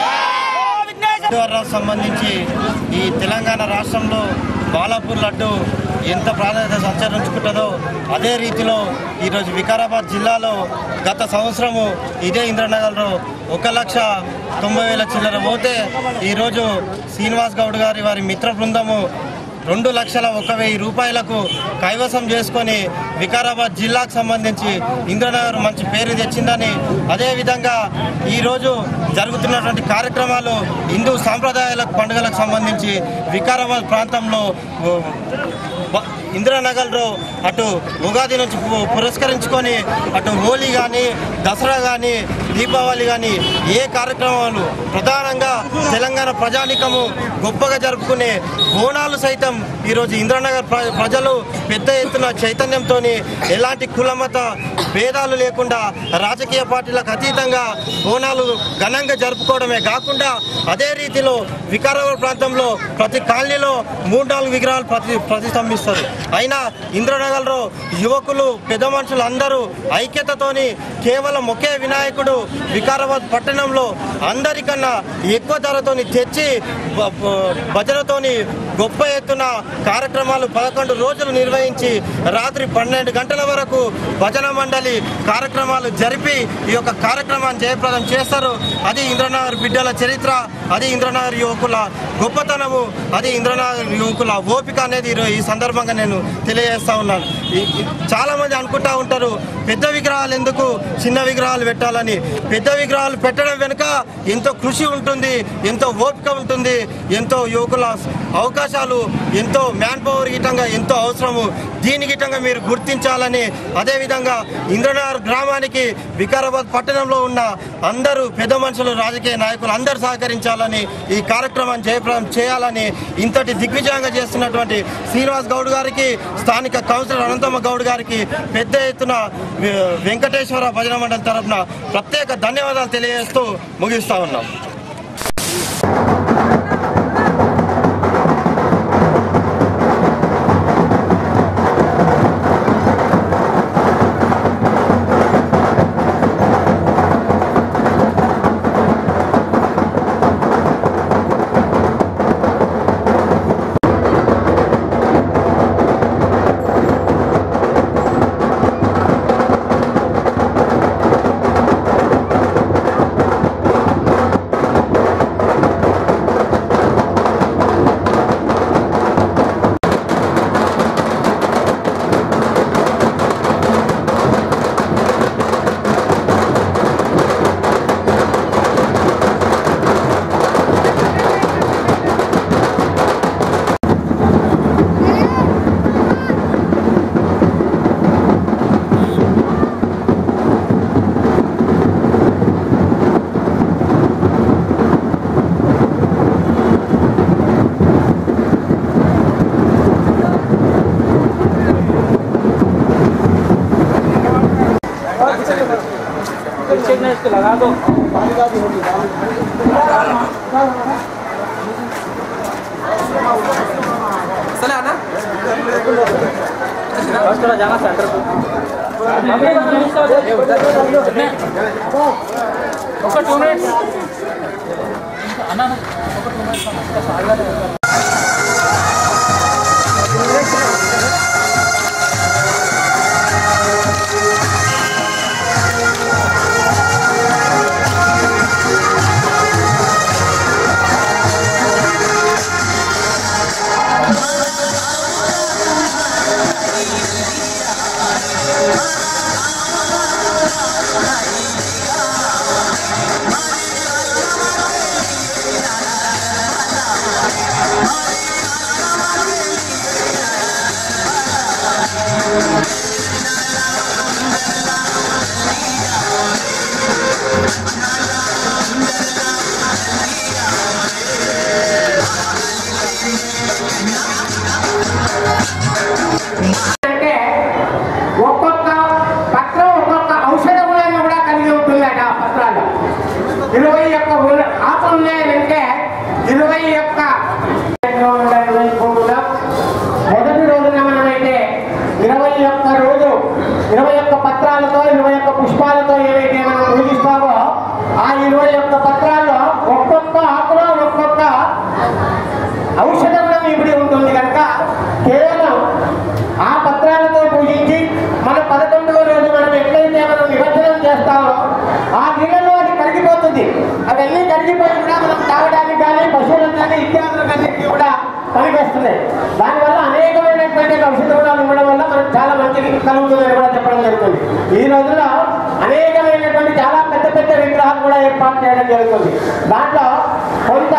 రావు సంబంధించి ఈ తెలంగాణ రాష్ట్రంలో బాలాపూర్ లడ్డు ఎంత ప్రాధాన్యత సంచరించుకుంటుందో అదే రీతిలో ఈరోజు వికారాబాద్ జిల్లాలో గత సంవత్సరము ఇదే ఇంద్రనగర్లో ఒక లక్ష తొంభై వేల చిల్లర పోతే ఈరోజు శ్రీనివాస్ గౌడ్ గారి వారి మిత్ర బృందము రెండు లక్షల ఒక వెయ్యి రూపాయలకు కైవసం చేసుకొని వికారాబాద్ జిల్లాకు సంబంధించి ఇంద్రనగర్ మంచి పేరు తెచ్చిందని అదేవిధంగా ఈరోజు జరుగుతున్నటువంటి కార్యక్రమాలు హిందూ సాంప్రదాయాలకు పండుగలకు సంబంధించి వికారాబాద్ ప్రాంతంలో ఓ, బ- ఇందిరానగర్లో అటు ఉగాది నుంచి పు- పురస్కరించుకొని అటు హోలీ కానీ దసరా కానీ దీపావళి కానీ ఏ కార్యక్రమాలు ప్రధానంగా తెలంగాణ ప్రజానికము గొప్పగా జరుపుకునే బోనాలు సైతం ఈరోజు ఇంద్రానగర్ ప్ర- ప్రజలు పెద్ద ఎత్తున చైతన్యంతో ఎలాంటి కులమత భేదాలు లేకుండా రాజకీయ పార్టీలకు అతీతంగా బోనాలు ఘనంగా జరుపుకోవడమే కాకుండా అదే రీతిలో వికారాబాద్ ప్రాంతంలో ప్రతి కాలనీలో మూడు నాలుగు విగ్రహాలు ప్రతి ప్రతిస్తంభిస్తారు అయినా ఇంద్రనగర్లో యువకులు పెద్ద మనుషులు అందరూ ఐక్యతతోని కేవలం ఒకే వినాయకుడు వికారాబాద్ పట్టణంలో అందరికన్నా ఎక్కువ ధరతోని తెచ్చి బ- బ- భజనతోని గొప్ప ఎత్తున కార్యక్రమాలు పదకొండు రోజులు నిర్వహించి రాత్రి పన్నెండు గంటల వరకు భజన మండలి కార్యక్రమాలు జరిపి ఈ యొక్క కార్యక్రమాన్ని జయప్రదం చేస్తారు అది ఇంద్రనగర్ బిడ్డల చరిత్ర అది ఇంద్రనగర్ యువకుల గొప్పతనము అది ఇంద్రనగర్ యువకుల ఓపిక అనేది ఈరో- ఈ సందర్భంగా నేను తెలియజేస్తా ఉన్నాను ఈ- ఈ- చాలా మంది అనుకుంటా ఉంటారు పెద్ద విగ్రహాలు ఎందుకు చిన్న విగ్రహాలు పెట్టాలని పెద్ద విగ్రహాలు పెట్టడం వెనుక ఎంతో కృషి ఉంటుంది ఎంతో ఓపిక ఉంటుంది ఎంతో యువకుల అవకాశాలు ఎంతో మ్యాన్ పవర్ గిట్టంగా ఎంతో అవసరము దీని గిట్టంగా మీరు గుర్తించాలని అదేవిధంగా ఇంద్రనగర్ గ్రామానికి వికారాబాద్ పట్టణంలో ఉన్న అందరూ పెద్ద మనుషులు రాజకీయ నాయకులు అందరూ సహకరించాలని ఈ కార్యక్రమాన్ని జయప్రదం చేయాలని ఇంతటి దిగ్విజయంగా చేస్తున్నటువంటి శ్రీనివాస్ గౌడ్ గారికి స్థానిక కౌన్సిలర్ అనంతమ్మ గౌడ్ గారికి పెద్ద ఎత్తున వె- వెంకటేశ్వర భజన మండలి తరఫున ప్రత్యేక ధన్యవాదాలు తెలియజేస్తూ ముగిస్తా ఉన్నాం लगा दो बस थोड़ा जाना सेंटर ఒక టూ మినిట్స్ అన్నా ఒక టూ మినిట్స్ Thank పనికొస్తున్నాయి దానివల్ల అనేకమైనటువంటి ఔషధ గుణాలు ఇవ్వడం వల్ల మనకు చాలా మంచిది కలుగుతుందని కూడా చెప్పడం జరుగుతుంది ఈ రోజుల్లో అనేకమైనటువంటి చాలా పెద్ద పెద్ద విగ్రహాలు కూడా ఏర్పాటు చేయడం జరుగుతుంది దాంట్లో కొంత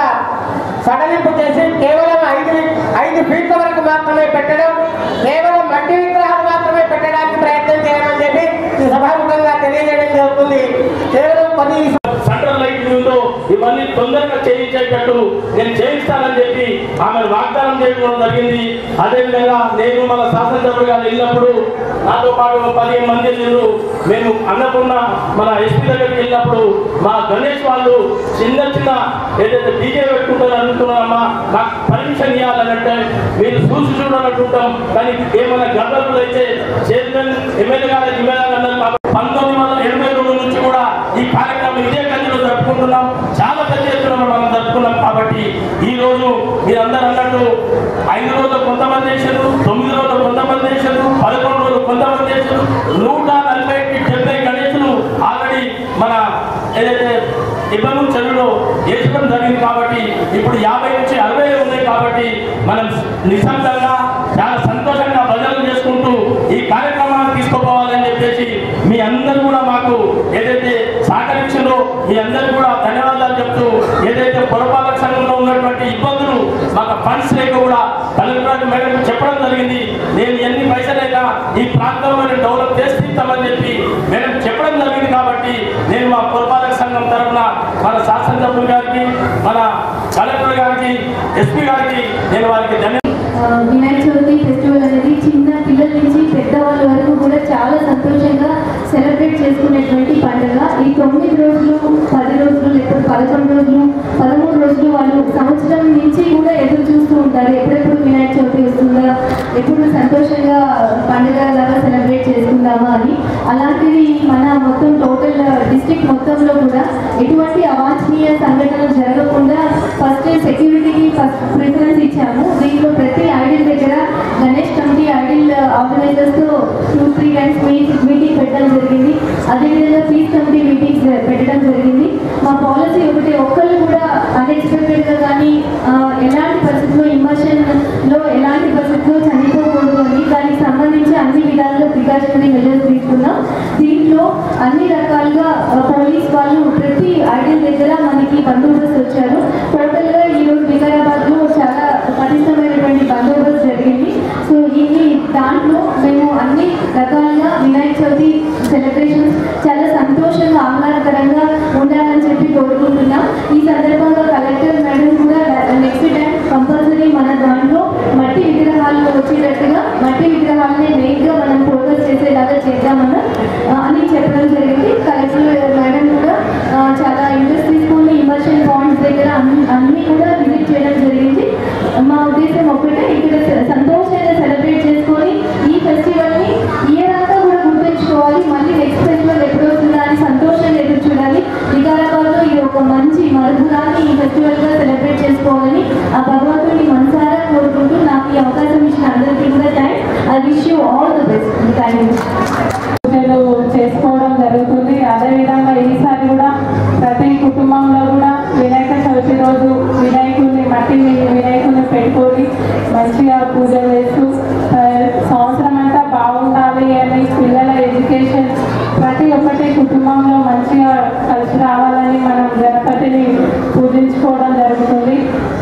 సడలింపు చేసి కేవలం ఐదు ఐదు ఫీట్ల వరకు మాత్రమే పెట్టడం కేవలం మట్టి విగ్రహాలు మాత్రమే పెట్టడానికి ప్రయత్నం చేయడం చెప్పి ఈ సభాముఖంగా తెలియజేయడం జరుగుతుంది కేవలం పది సెంట్రల్ లైట్ ఉందో ఇవన్నీ తొందరగా చేయించేటట్టు నేను చేయిస్తానని చెప్పి ఆమె వాగ్దానం చేయడం జరిగింది అదేవిధంగా నేను మన శాసనసభ్యులు గారు వెళ్ళినప్పుడు నాతో పాటు ఒక పదిహేను మంది వెళ్ళారు మేము అన్నపూర్ణ మన ఎస్పీ దగ్గరికి వెళ్ళినప్పుడు మా గణేష్ వాళ్ళు చిన్న చిన్న ఏదైతే డీజే పెట్టుకుంటారో అనుకున్నారమ్మా మాకు పర్మిషన్ ఇవ్వాలనంటే మీరు చూసి చూడాలంటుంటాం కానీ ఏమైనా గర్భకులు అయితే చైర్మన్ ఎమ్మెల్యే గారు ఎమ్మెల్యే గారు అన్నారు కాబట్టి పంతొమ్మిది వందల ఎనభై రెండు నుంచి కూడా ఈ కార్యక్రమం ఇదే కంటిలో జరుపుకుంటున్నాం చాలా పెద్ద ఎత్తున మనం జరుపుకున్నాం కాబట్టి ఈ రోజు మీరందరూ అన్నట్టు ఐదు రోజులు కొంతమంది చేశారు తొమ్మిది రోజులు కొంతమంది చేశారు పదకొండు రోజులు కొంతమంది చేశారు నూట నలభై డెబ్బై గణేశులు ఆల్రెడీ మన ఏదైతే ఇబ్బంది చెరువులో వేసడం జరిగింది కాబట్టి ఇప్పుడు యాభై నుంచి అరవై ఉన్నాయి కాబట్టి మనం నిశ్శబ్దంగా చాలా సంతోషంగా ప్రజలు చేసుకుంటూ ఈ కార్యక్రమాన్ని తీసుకుపోవాలని చెప్పేసి మీ అందరూ కూడా మాకు ఏదైతే సహకరించిందో మీ అందరూ కూడా ధన్యవాదాలు చెప్తూ ఏదైతే పురపాలక సంఘంలో ఉన్నటువంటి ఇబ్బందులు మాకు ఫండ్స్ లేక కూడా కలెక్టర్ మేడం చెప్పడం జరిగింది నేను ఎన్ని పైసలైనా ఈ ప్రాంతంలో నేను డెవలప్ చేసి ఇస్తామని చెప్పి మేడం చెప్పడం జరిగింది కాబట్టి నేను మా పురపాలక సంఘం తరఫున మన శాసనసభ్యులు గారికి మన కలెక్టర్ గారికి ఎస్పీ గారికి నేను వారికి ధన్యవాదాలు ఆ, వినాయక చవితి ఫెస్టివల్ అనేది చిన్న పిల్లల నుంచి పెద్దవాళ్ళ వరకు కూడా చాలా సంతోషంగా సెలబ్రేట్ చేసుకునేటువంటి పండుగ ఈ తొమ్మిది రోజులు పది రోజులు లేకపోతే పదకొండు రోజులు పదమూడు రోజులు వాళ్ళు సంవత్సరం నుంచి కూడా ఎదురు చూస్తూ ఉంటారు ఎప్పుడెప్పుడు వినాయక చవితి వస్తుందా ఎప్పుడు సంతోషంగా పండుగ లాగా సెలబ్రేట్ చేసుకుందామా అని అలాంటిది మన మొత్తం టోటల్ డిస్ట్రిక్ట్ మొత్తంలో కూడా ఎటువంటి అవాంఛనీయ సంఘటనలు జరగకుండా ఫస్ట్ సెక్యూరిటీకి ఫస్ట్ ప్రిఫరెన్స్ ఇచ్చాము దీంట్లో ప్రతి ఐడిల్ దగ్గర గణేష్ కమిటీ ఐడిల్ ఆర్గనైజర్స్తో టూ త్రీ టైమ్స్ మీటింగ్ పెట్టడం జరిగింది అదేవిధంగా పీస్ కమిటీ మీటింగ్స్ పెట్టడం జరిగింది మా పాలసీ ఒకటి ఒక్కళ్ళు కూడా అన్ఎక్స్పెక్టెడ్గా కానీ ఆ, ఎలాంటి పరిస్థితుల్లో ఇమర్షన్లో ఎలాంటి పరిస్థితుల్లో చనిపోకూడదు అని దానికి సంబంధించి అన్ని విధాలుగా ప్రికాషనరీ మెజర్స్ తీసుకున్నాం దీంట్లో అన్ని రకాలుగా ఆ, పోలీస్ వాళ్ళు ప్రతి ఐడిల్ దగ్గర మనకి బందోబస్తు వచ్చారు టోటల్గా ఈరోజు వికారాబాద్లో చాలా పటిష్టమైనటువంటి బందోబస్తు జరిగింది సో ఇన్ని దాంట్లో మేము అన్ని రకాలుగా వినాయక చవితి సెలబ్రేషన్స్ చాలా సంతోషంగా ఆహ్లాదకరంగా ఉండాలని చెప్పి కోరుకుంటున్నాం ఈ సందర్భంగా కలెక్టర్ మేడం కూడా నెక్స్ట్ టైం కంపల్సరీ మన దాంట్లో మట్టి విగ్రహాలు వచ్చేటట్టుగా మట్టి విగ్రహాలనే మెయిన్గా మనం ఫోకస్ చేసేలాగా చేద్దామని ఆ, అని చెప్పడం జరిగింది కలెక్టర్ మేడం కూడా ఆ, చాలా ఇంట్రెస్ట్ తీసుకొని ఇమర్షన్ పాయింట్స్ దగ్గర అన్ని అన్ని కూడా విజిట్ చేయడం జరిగింది మా ఉద్దేశం ఒకటే ఇక్కడ స- సంతోషంగా సెలబ్రేట్ చేసుకొని ఈ ఫెస్టివల్ని ఇయర్ అంతా కూడా గుర్తుంచుకోవాలి మళ్ళీ నెక్స్ట్ ఫెస్టివల్ ఎప్పుడు వస్తుందా అని సంతోషంగా ఎదురు చూడాలి వికారాబాద్లో ఇది ఒక మంచి మరుపురాని ఈ ఫెస్టివల్గా సెలబ్రేట్ చేసుకోవాలని ఆ భగవంతుని మనసారా కోరుకుంటూ నాకు ఈ అవకాశం ఇచ్చిన అందరికీ కూడా thanks I wish you all the best thank you పూజలు చేసుకోవడం జరుగుతుంది అదేవిధంగా ఈసారి కూడా ప్రతి కుటుంబంలో కూడా వినాయక చవితి రోజు వినాయకుడిని మట్టి వినాయకుడిని పెట్టుకొని మంచిగా పూజలు చేస్తూ ఆ, సంవత్సరం అంతా బాగుండాలి అని పిల్లల ఎడ్యుకేషన్ ప్రతి ఒక్కటి కుటుంబంలో మంచిగా కలిసి రావాలని మనం గణపతిని పూజించుకోవడం జరుగుతుంది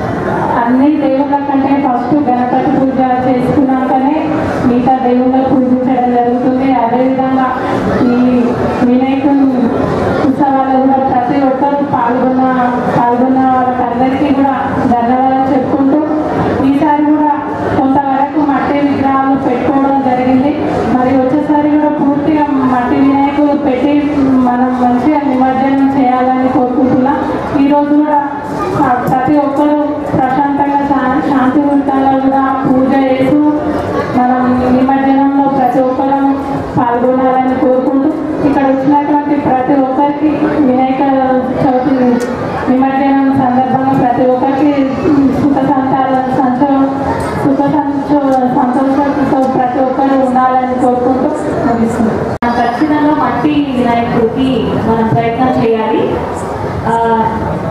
అన్ని దేవుళ్ళ కంటే ఫస్ట్ గణపతి పూజ చేసుకున్నాకనే మిగతా దేవుళ్ళకు పూజించడం జరుగుతుంది అదేవిధంగా ఈ వినాయకుని ఉత్సవాల్లో కూడా ప్రతి ఒక్కరూ పాల్గొన్న పాల్గొన్న వాళ్ళకందరికీ కూడా ధన్యవాదాలు చెప్పుకుంటూ ఈసారి కూడా కొంతవరకు మట్టి విగ్రహాలు పెట్టుకోవడం జరిగింది మరి వచ్చేసారి కూడా పూర్తిగా మట్టి వినాయకులు పెట్టి మనం మంచిగా నిమజ్జనం చేయాలని కోరుకుంటున్నాం ఈరోజు కూడా ఆ, ప్రతి ఒక్కరూ ప్రశాంతంగా శా- శాంతివంతంగా కూడా పూజ చేస్తూ మనం నిమజ్జనంలో ప్రతి ఒక్కరూ పాల్గొనాలని కోరుకుంటూ ఇక్కడ వచ్చినటువంటి ప్రతి ఒక్కరికి వినాయక చవితి నిమజ్జనం సందర్భంగా ప్రతి ఒక్కరికి సుఖ సంతాల సంతో సుఖ సంతో సంతోషంతో ప్రతి ఒక్కరు ఉండాలని కోరుకుంటూ ముగిస్తున్నాం ఖచ్చితంగా మట్టి వినాయకుడికి మనం ప్రయత్నం చేయాలి ఆ,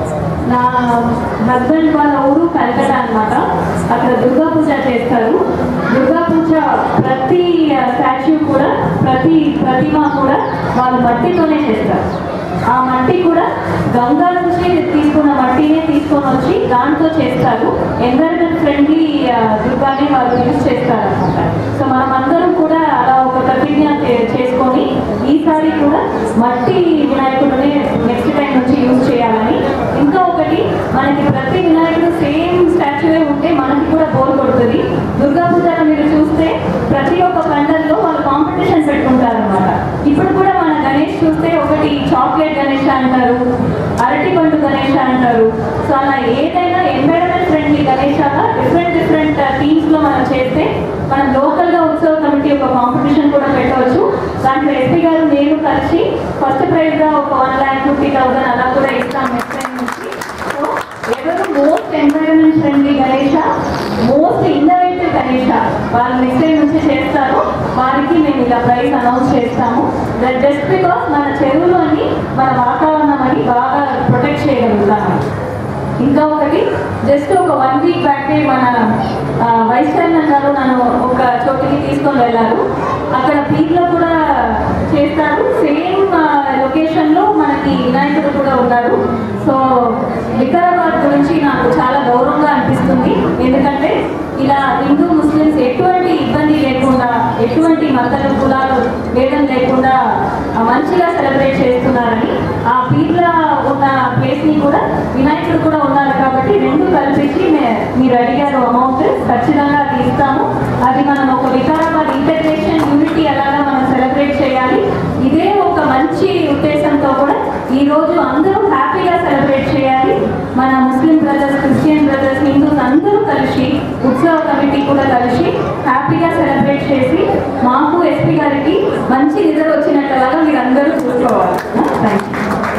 నా హస్బెండ్ వాళ్ళ ఊరు కలకత్తా అన్నమాట అక్కడ దుర్గా పూజ చేస్తారు దుర్గా పూజ ప్రతి స్టాచ్యూ కూడా ప్రతి ప్రతిమ కూడా వాళ్ళు మట్టితోనే చేస్తారు ఆ మట్టి కూడా గంగా నుంచి తీసుకున్న మట్టినే తీసుకొని వచ్చి దాంతో చేస్తారు ఎన్వైరన్మెంట్ ఫ్రెండ్లీ దుర్గానే వాళ్ళు యూజ్ చేస్తారు అనమాట సో మనం అందరం కూడా అలా ఒక ప్రతిజ్ఞ చే- చేసుకొని ఈసారి కూడా మట్టి వినాయకుడిని నెక్స్ట్ టైం నుంచి యూజ్ చేయాలని ఇంకా ఒకటి మనకి ప్రతి వినాయకుడు సేమ్ స్టాచ్యూవే ఉంటే మనకి కూడా బోర్ కొడుతుంది దుర్గా పూజలో మీరు చూస్తే ప్రతి ఒక్క పండుగలో వాళ్ళు కాంపిటీషన్ పెట్టుకుంటారు అనమాట ఇప్పుడు కూడా మన గణేష్ చూస్తే ఒకటి చాక్లెట్ గణేష్ అంటారు అరటి పండు గణేష్ అంటారు సో అలా ఏదైనా ఎన్వైరన్మెంట్ ఫ్రెండ్లీ గణేష్ అలా డిఫరెంట్ డిఫరెంట్ థీమ్స్ లో మనం చేస్తే మనం లోకల్ గా ఉత్సవ కమిటీ ఒక కాంపిటీషన్ కూడా పెట్టవచ్చు దాంట్లో ఎస్పీ గారు నేను కలిసి ఫస్ట్ ప్రైజ్ గా ఒక వన్ ల్యాక్ ఫిఫ్టీ థౌసండ్ అలా కూడా ఇస్తాం నెక్స్ట్ టైం నుంచి సో ఎవరు most environment friendly Ganesha most innovative Ganesha వాళ్ళు నెక్స్ట్ టైం నుంచి చేస్తారు వారికి మేము ఇలా ప్రైజ్ అనౌన్స్ చేస్తాము దట్ జస్ట్ బికాస్ మన చెరువులోని మన వాతావరణం అని బాగా ప్రొటెక్ట్ చేయగలుగుతాము ఇంకా ఒకటి జస్ట్ ఒక వన్ వీక్ బ్యాక్ మన ఆ, వైస్ చైర్మన్ గారు నన్ను ఒక చోటికి తీసుకొని వెళ్ళారు అక్కడ పీర్లో కూడా చేస్తారు సేమ్ లొకేషన్లో మనకి వినాయకుడు కూడా ఉన్నారు సో వికారాబాద్ గురించి నాకు చాలా గౌరవంగా అనిపిస్తుంది ఎందుకంటే ఇలా హిందూ ముస్లిమ్స్ ఎటువంటి ఇబ్బంది లేకుండా ఎటువంటి మతాలు కులాలు భేదం లేకుండా ఆ, మంచిగా సెలబ్రేట్ చేస్తున్నారని ఆ పీర్ల ఉన్న ప్లేస్ ని కూడా వినాయకుడు కూడా ఉన్నారు కాబట్టి రెండు కల్పించి మే- మీరు అడిగారు అమౌంట్ ఖచ్చితంగా అది ఇస్తాము అది మనం ఒక వికారాబాద్ ఇంటగ్రేషన్ యూనిటీ అలాగా మనం సెలబ్రేట్ చేయాలి ఇదే ఒక మంచి ఉద్దేశంతో కూడా ఈ రోజు అందరూ హ్యాపీగా సెలబ్రేట్ చేయాలి మన Muslim brothers Christian brothers Hindus అందరూ కలిసి ఉత్సవ కమిటీ కూడా కలిసి హ్యాపీగా సెలబ్రేట్ చేసి మాకు ఎస్పీ గారికి మంచి రిజల్ట్ వచ్చినట్టులాగా మీరు అందరూ చూసుకోవాలి థ్యాంక్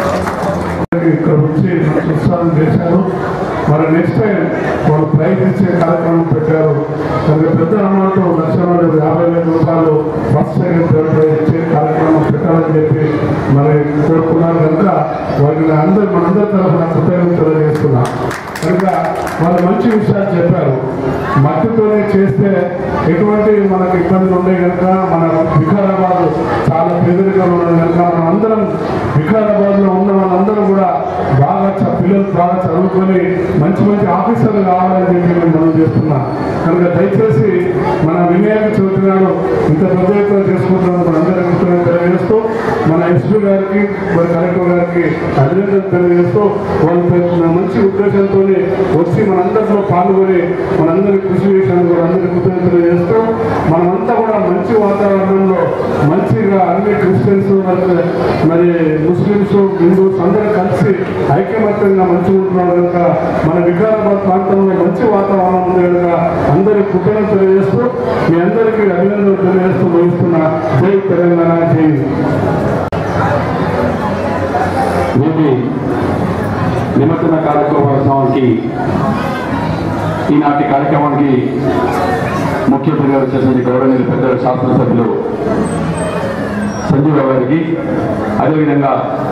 యూ ఇక్కడ వచ్చి మంచి ఉత్సాహం చేశారు మరి నెక్స్ట్ టైం వాళ్ళు ప్రైజ్ ఇచ్చే కార్యక్రమం పెట్టారు మరి పెద్ద అమౌంట్ లక్ష నుండి యాభై వేల రూపాయలు ఫస్ట్ సెకండ్ థర్డ్ ప్రైజ్ ఇచ్చే కార్యక్రమం పెట్టాలని చెప్పి మరి కోరుకున్నారు కనుక వారిని అందరు మనందరి తరఫున కృతజ్ఞతలు తెలియజేస్తున్నాం కనుక వాళ్ళు మంచి విషయాలు చెప్పారు మట్టితోనే చేస్తే ఎటువంటి మనకు ఇబ్బందులు ఉన్నాయి కనుక మన వికారాబాద్ చాలా పేదరికంలో ఉన్నది కనుక మనం అందరం వికారాబాద్ లో ఉన్న వాళ్ళందరూ కూడా బాగా చ- పిల్లలు బాగా చదువుకొని మంచి మంచి ఆఫీసర్లు కావాలని చెప్పి నేను మనం చేస్తున్నా కనుక దయచేసి మన వినాయక చవితి నాడు ఇంత పెద్ద ఎత్తున చేసుకుంటున్నాం మనందరం కృతజ్ఞతలు తెలియజేస్తూ మన ఎస్పీ గారికి మరి కలెక్టర్ గారికి అభినందనలు తెలియజేస్తూ వాళ్ళు పెద్ద మంచి ఉద్దేశంతో వచ్చి మనందరిలో పాల్గొని మనందరి కృషి చేసినందుకు కూడా అందరికీ కృతజ్ఞతలు తెలియజేస్తూ మనమంతా కూడా మంచి వాతావరణంలో మంచిగా అన్ని క్రిస్టియన్స్ మరి మరి ముస్లిమ్స్ హిందూస్ అందరూ కలిసి ఐకమత్యంగా మంచిగా ఉంటున్నారు కనుక మన వికారాబాద్ ప్రాంతంలో మంచి వాతావరణం ఉంది కనుక అందరి కృతజ్ఞతలు తెలియజేస్తూ మీ అందరికీ అభినందనలు తెలియజేస్తూ ముగిస్తున్న జై తెలంగాణ జై హింద్. వీటి నిమజ్జన కార్యక్రమానికి ఈనాటి కార్యక్రమానికి ముఖ్య అతిథిగా వచ్చేటువంటి గౌరవనీయులు పెద్దల శాసనసభ్యులు సంజీవ్ గారికి అదేవిధంగా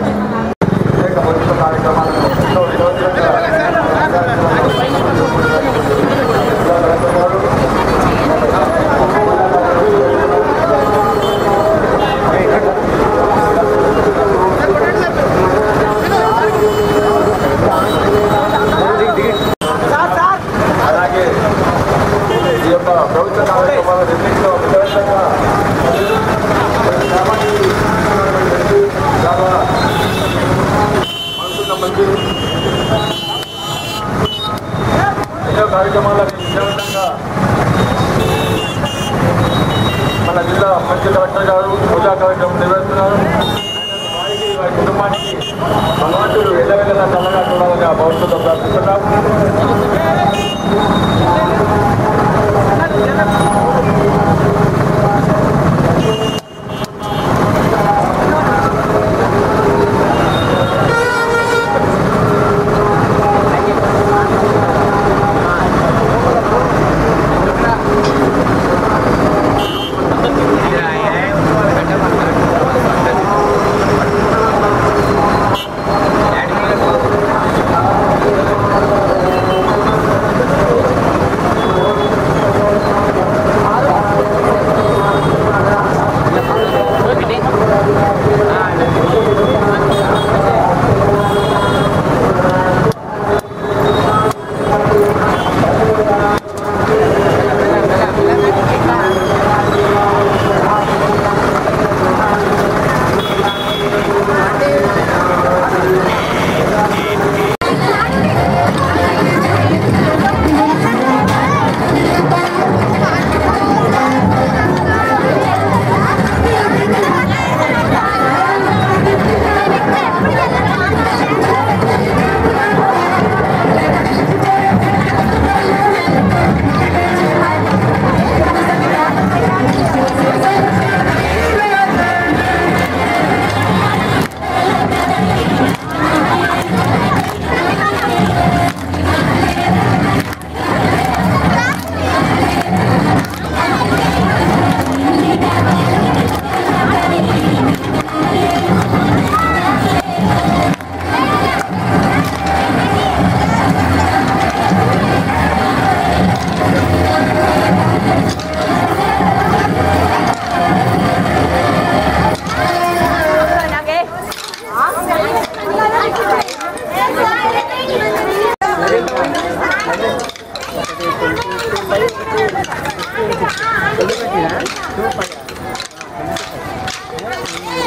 అలాగే ఈ యొక్క ప్రభుత్వ కార్యక్రమాల రెండింటిలో విధంగా చాలా మనసున్న మంది ఎన్నో కార్యక్రమాలను విజయవంతంగా మన జిల్లా మంత్రి కలెక్టర్ గారు పూజా కార్యక్రమం నిర్వహిస్తున్నారు వారికి వారి కుటుంబానికి భగవంతుడు ఎల్లవెల్లలా చల్లగా చూడాలని ఆ భవిష్యత్తు ప్రార్థిస్తున్నాం Thank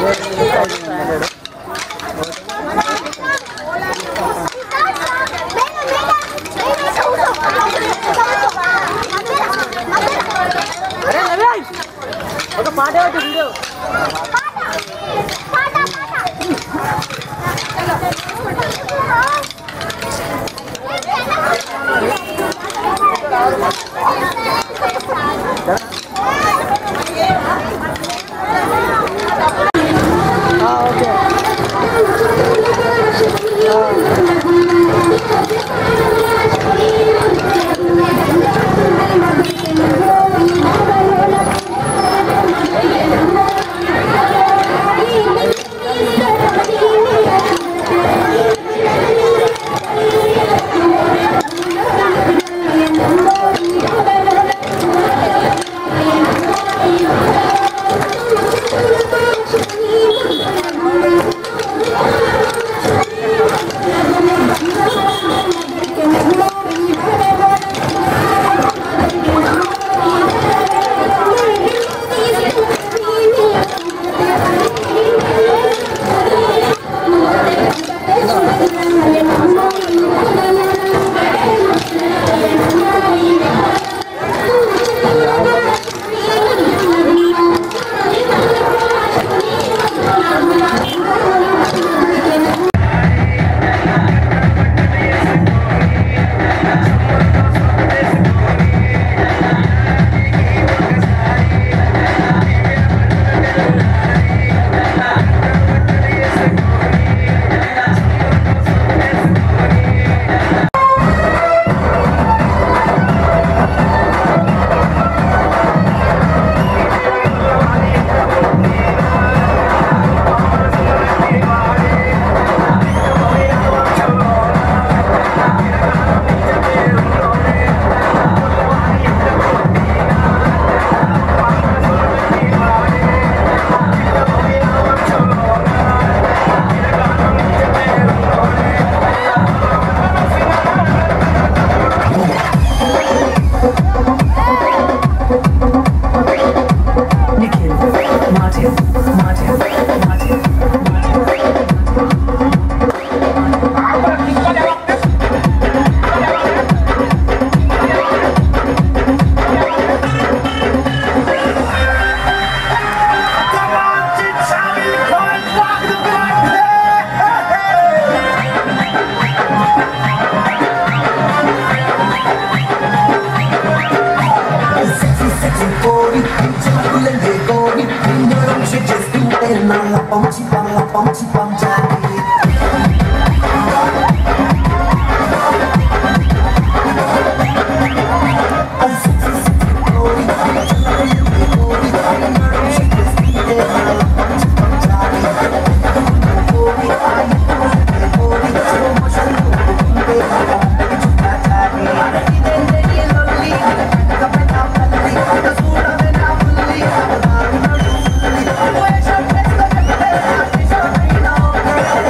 ఒక పాట పెట్టు వీడియో Thank you.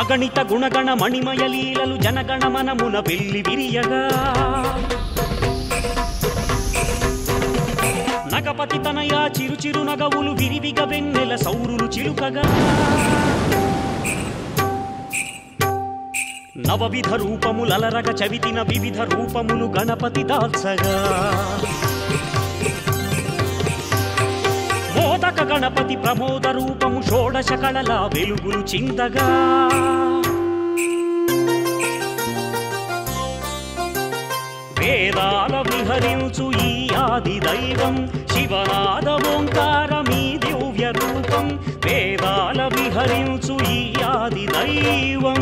అగణిత గుణగణ మణిమయ లీలలు జనగణ మనమున వెళ్ళి విరియగా నగపతి తనయా చిరు చిరు నగవులు విరివిగ వెన్నెల సౌరులు చిలుకగా నవవిధ రూపములలరగ చవితిన వివిధ రూపములు గణపతి దాల్సగా మోదక గణపతి ప్రమోద రూపము షోడశ కళల వెలుగులు చిందగా వేదాల విహరించు ఈ ఆది దైవం శివనాద ఓంకారమీ దివ్య రూపం వేదాల విహరించు ఈ ఆది దైవం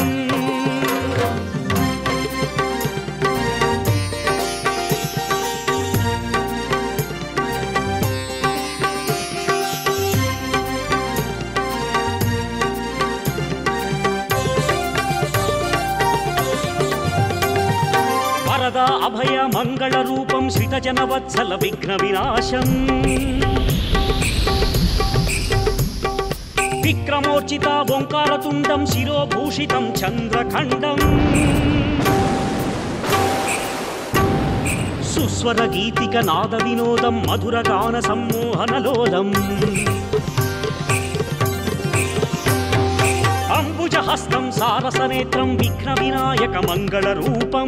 వరద అభయ మంగళ రూపం శ్రితజన వత్సల విఘ్న వినాశం విక్రమోర్చిత ఓంకారతుండం శిరోభూషితం చంద్రఖండం సుస్వర గీతిక నాద వినోదం మధుర గాన సమ్మోహనలోలం అంబుజహస్తం సారసనేత్రం విఘ్న వినాయక మంగళ రూపం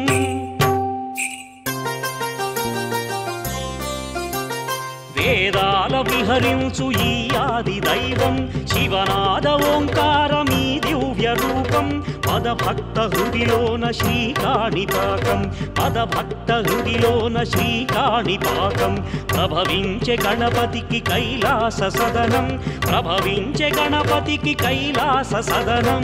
వేదాల విహరించు ఈ ఆది దైవం శివనాద ఓంకారమీ దివ్య రూపం పద భక్త హృదిలోన శ్రీకాణిపాకం పద భక్త హృదిలోన శ్రీకాణిపాకం ప్రభవించే గణపతికి కైలాస సదనం ప్రభవించే గణపతికి కైలాస సదనం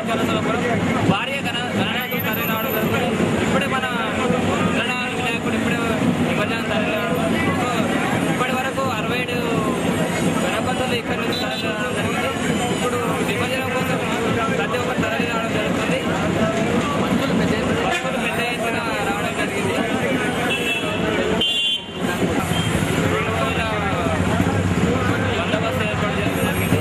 జనసభలో భారీ గణ గణనాయకులు తరలి రావడం జరుగుతుంది ఇప్పుడే మన గణనాయకుడు వినాయకుడు ఇప్పుడే నిమజ్జనం తరలి రావడం ఇప్పటి వరకు అరవై ఏడు గణపతులు ఇక్కడ నుంచి తరలి రావడం జరిగింది ఇప్పుడు నిమజ్జనం కోసం ప్రతి ఒక్కరు తరలి రావడం జరుగుతుంది భక్తులు పెద్ద ఎత్తున భక్తులు పెద్ద ఎత్తున రావడం జరిగింది రెండు రోజుల బందోబస్తు ఏర్పాటు చేయడం జరిగింది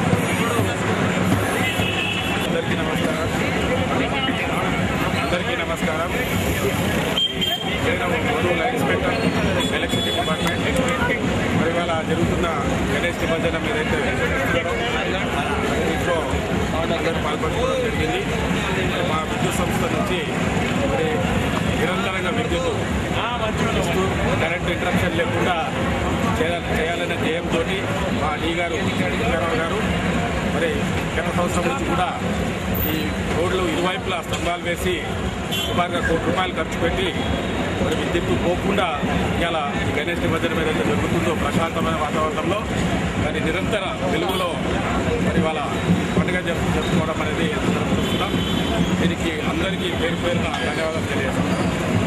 అందరికీ నమస్కారం అందరికీ నమస్కారం నేను రూరల్ ఇన్స్పెక్టర్ ఎలక్ట్రిసిటీ డిపార్ట్మెంట్ మరి ఇవాళ జరుగుతున్న గణేష్ నిమజ్జనం ఏదైతే దీంట్లో అందరూ పాల్పంచుకోవడం జరిగింది మరి మా విద్యుత్ సంస్థ నుంచి మరి నిరంతరంగా విద్యుత్ ఇస్తూ కరెంట్ ఇంటరప్షన్ లేకుండా చేయాలి చేయాలనే ధ్యేయంతో మా డీ గారు వెంకటరావు గారు మరి గత సంవత్సరం నుంచి కూడా ఈ రోడ్లు ఇరువైపులా స్తంభాలు వేసి సుమారుగా కోటి రూపాయలు ఖర్చు పెట్టి మరి విద్యుత్తు పోకుండా ఇవాళ ఈ గణేష్ నిమజ్జనం ఏదైతే జరుగుతుందో ప్రశాంతమైన వాతావరణంలో మరి నిరంతర వెలుగులో మరి వాళ్ళ పండుగ జరుపు జరుపుకోవడం అనేది అందరం చూస్తున్నాం దీనికి అందరికీ పేరు పేరున ధన్యవాదాలు తెలియజేస్తున్నాం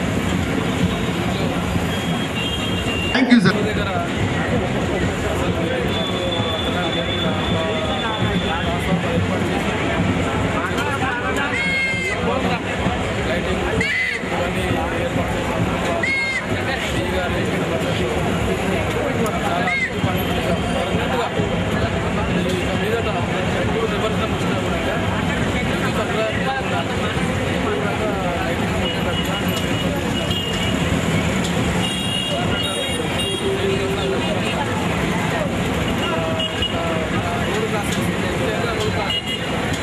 థ్యాంక్ యూ సార్ దగ్గర లైటింగ్ ఇవన్నీ ఏర్పాటు చేశారు ఈ గారి చాలా పర్మనెంట్గా ఇక మీదట ఎప్పుడు నిబంధన వచ్చినా కూడా ఈ సంక్రాంతి రోడ్డు క్లాస్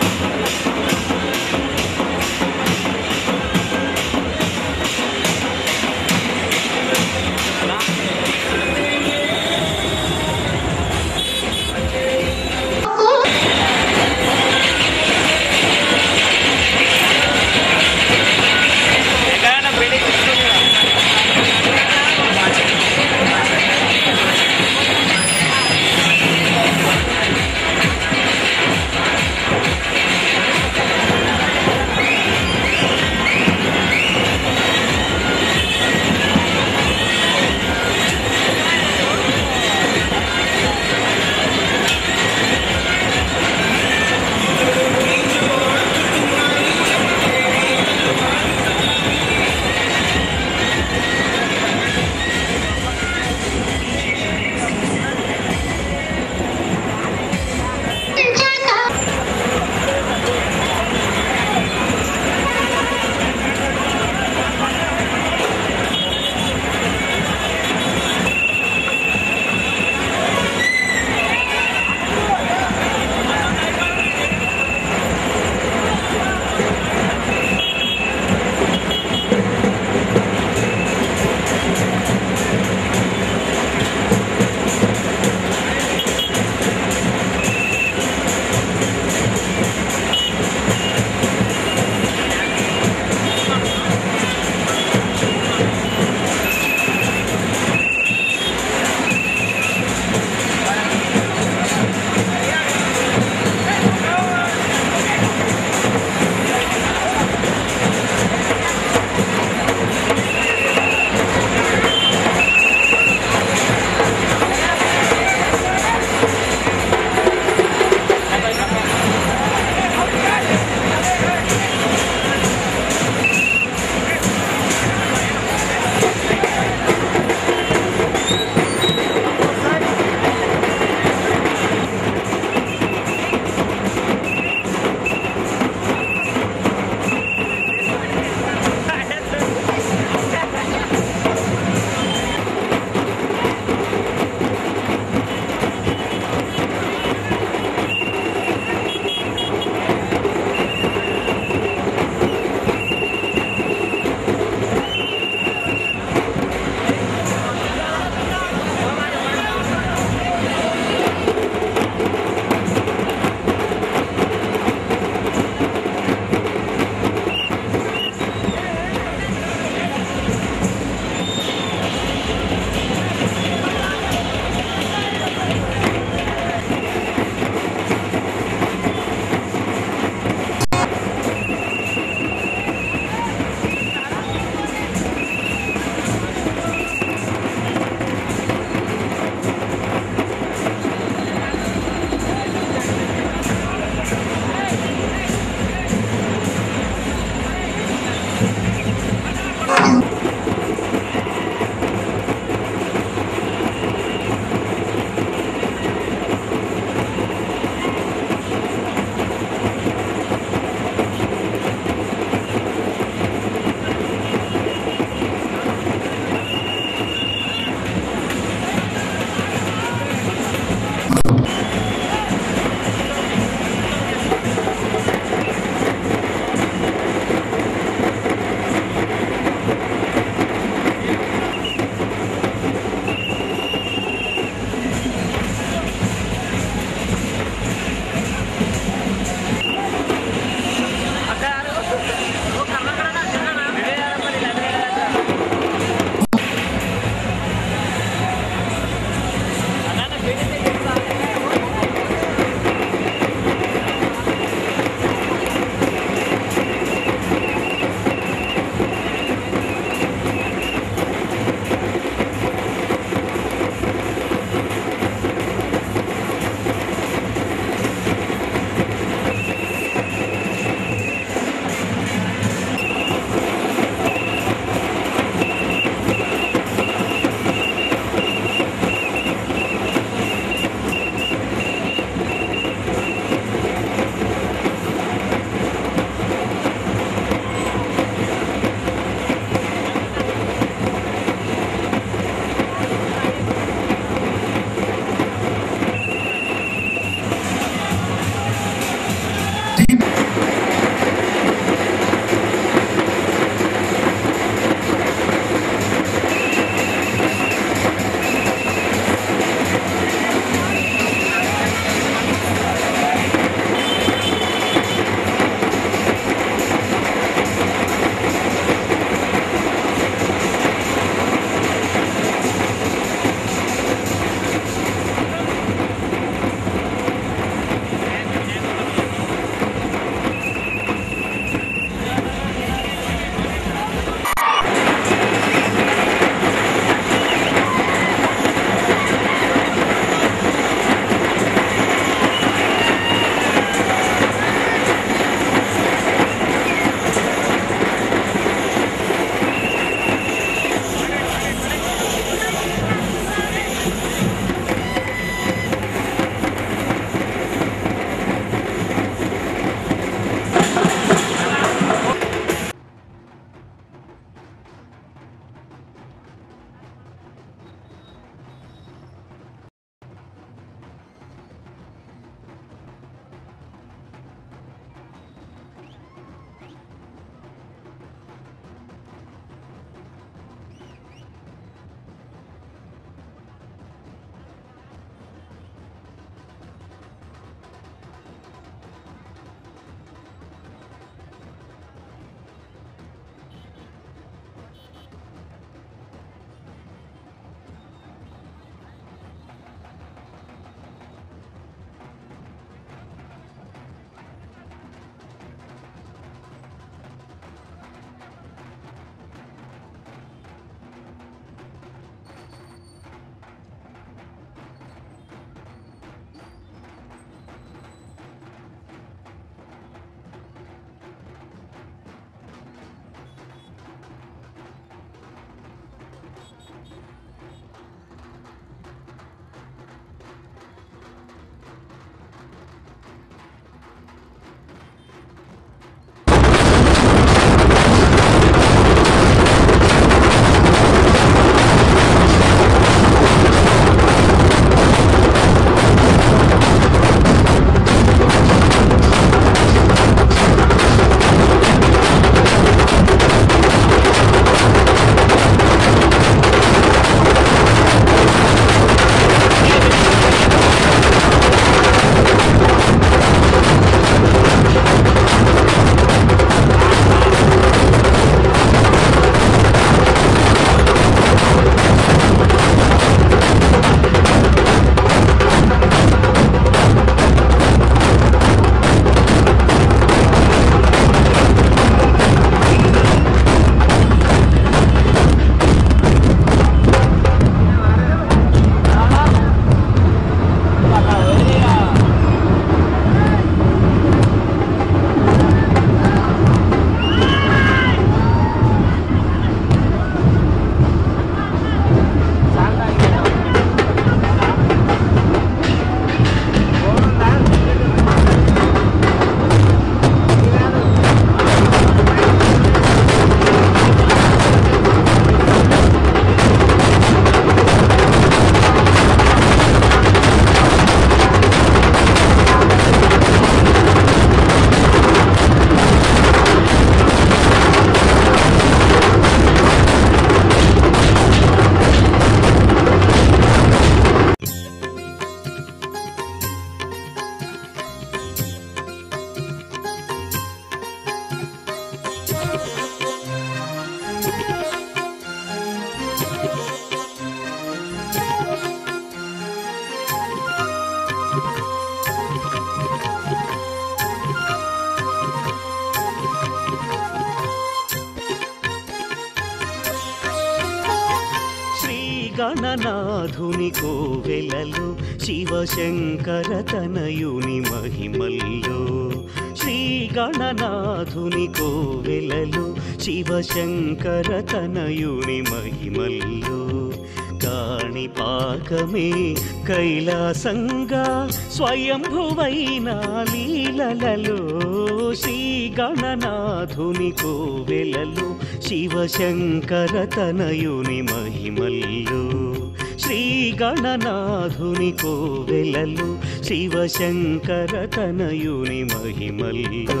గణనాథుని కోవెలలో శివశంకర తనయుని మహిమల్లో శ్రీ గణనాథుని కోవెలలో శివశంకర తనయుని మహిమల్లో కాణిపాకమే కైలాసంగా స్వయంభువైన లీలలలో శ్రీ గణనాథుని కోవెలలో శివశంకర తనయుని మహిమల్లో శ్రీ గణనాథుని కోవెలలో శివశంకర తనయుని మహిమల్లో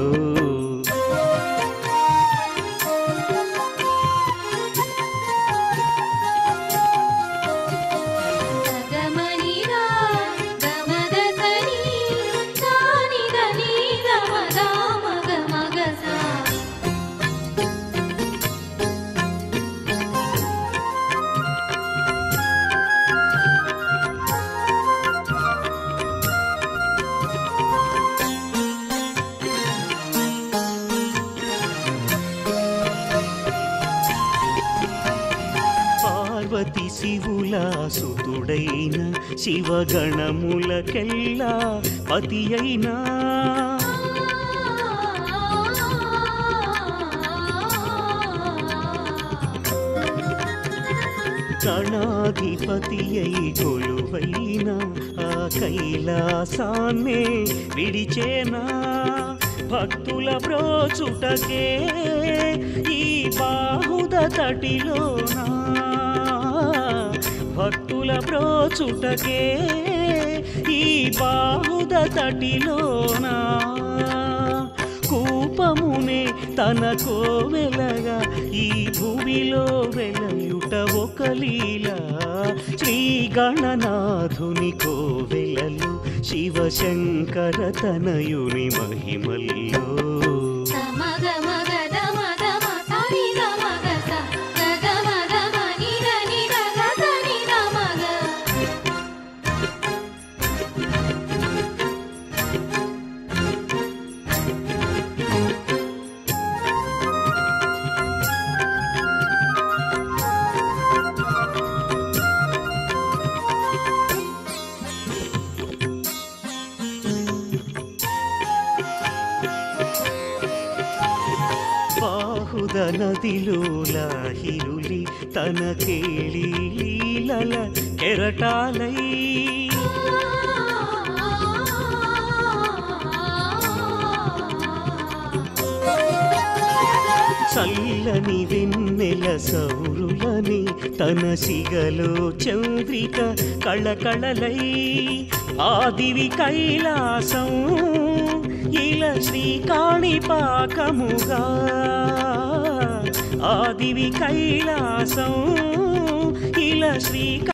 గమనిరా గమదసని కాని దని గమద మగ మగస పార్వతి శివుల సుతుడైన శివగణములకెల్లా పతి అయినా గణాధిపతి అయి కొలువైన ఆ కైలాసాన్నే విడిచేనా భక్తుల బ్రోచుటకే ఈ బాహుద తటిలోనా భక్తుల బ్రోచుటకే ఈ బాహుద తటిలోనా కూపమునే తన కోవెలగా ఈ భూమిలో వెలయుట ఒక లీల శ్రీ గణనాథుని కోవెలలు శివశంకర తనయుని మహిమల్లో మగ మగ దమ దమ సని దమ గస గగ మగ మని దని గగ సని దమ గ బాహుద నదిలో లాహిరులి తన కేళి లీలల కెరటాలై చల్లని వెన్నెల సౌరులని తన సిగలో చంద్రిక కళకళలై ఆదివి కైలాసం ఇలా శ్రీకాణిపాకముగా ఆదివి కైలాసం ఇలా శ్రీకా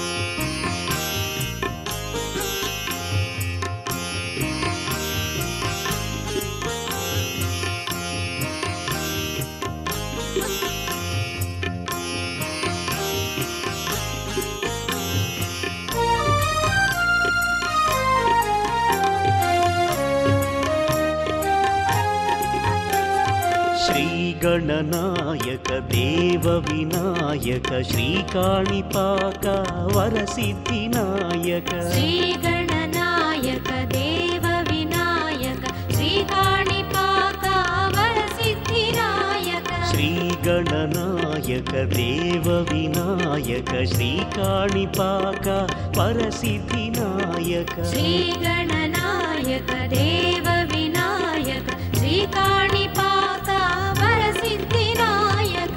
శ్రీగణనాయక దేవ వినాయక శ్రీకాణిపాక వరసిద్ధినాయక శ్రీ గణనాయక దేవ వినాయక శ్రీ కాణిపాక వర సిద్ధినాయక శ్రీగణనాయక దేవ వినాయక శ్రీకాణిపాక వరసిద్ధినాయక శ్రీ గణనాయక దేవ వినాయక శ్రీ కాణిపాక వర సిద్ధినాయక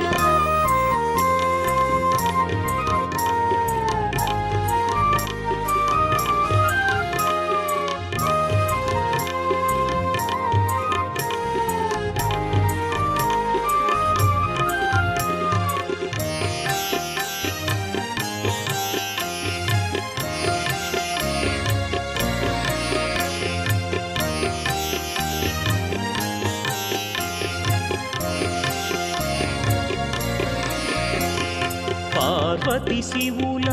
పార్వతి శివుల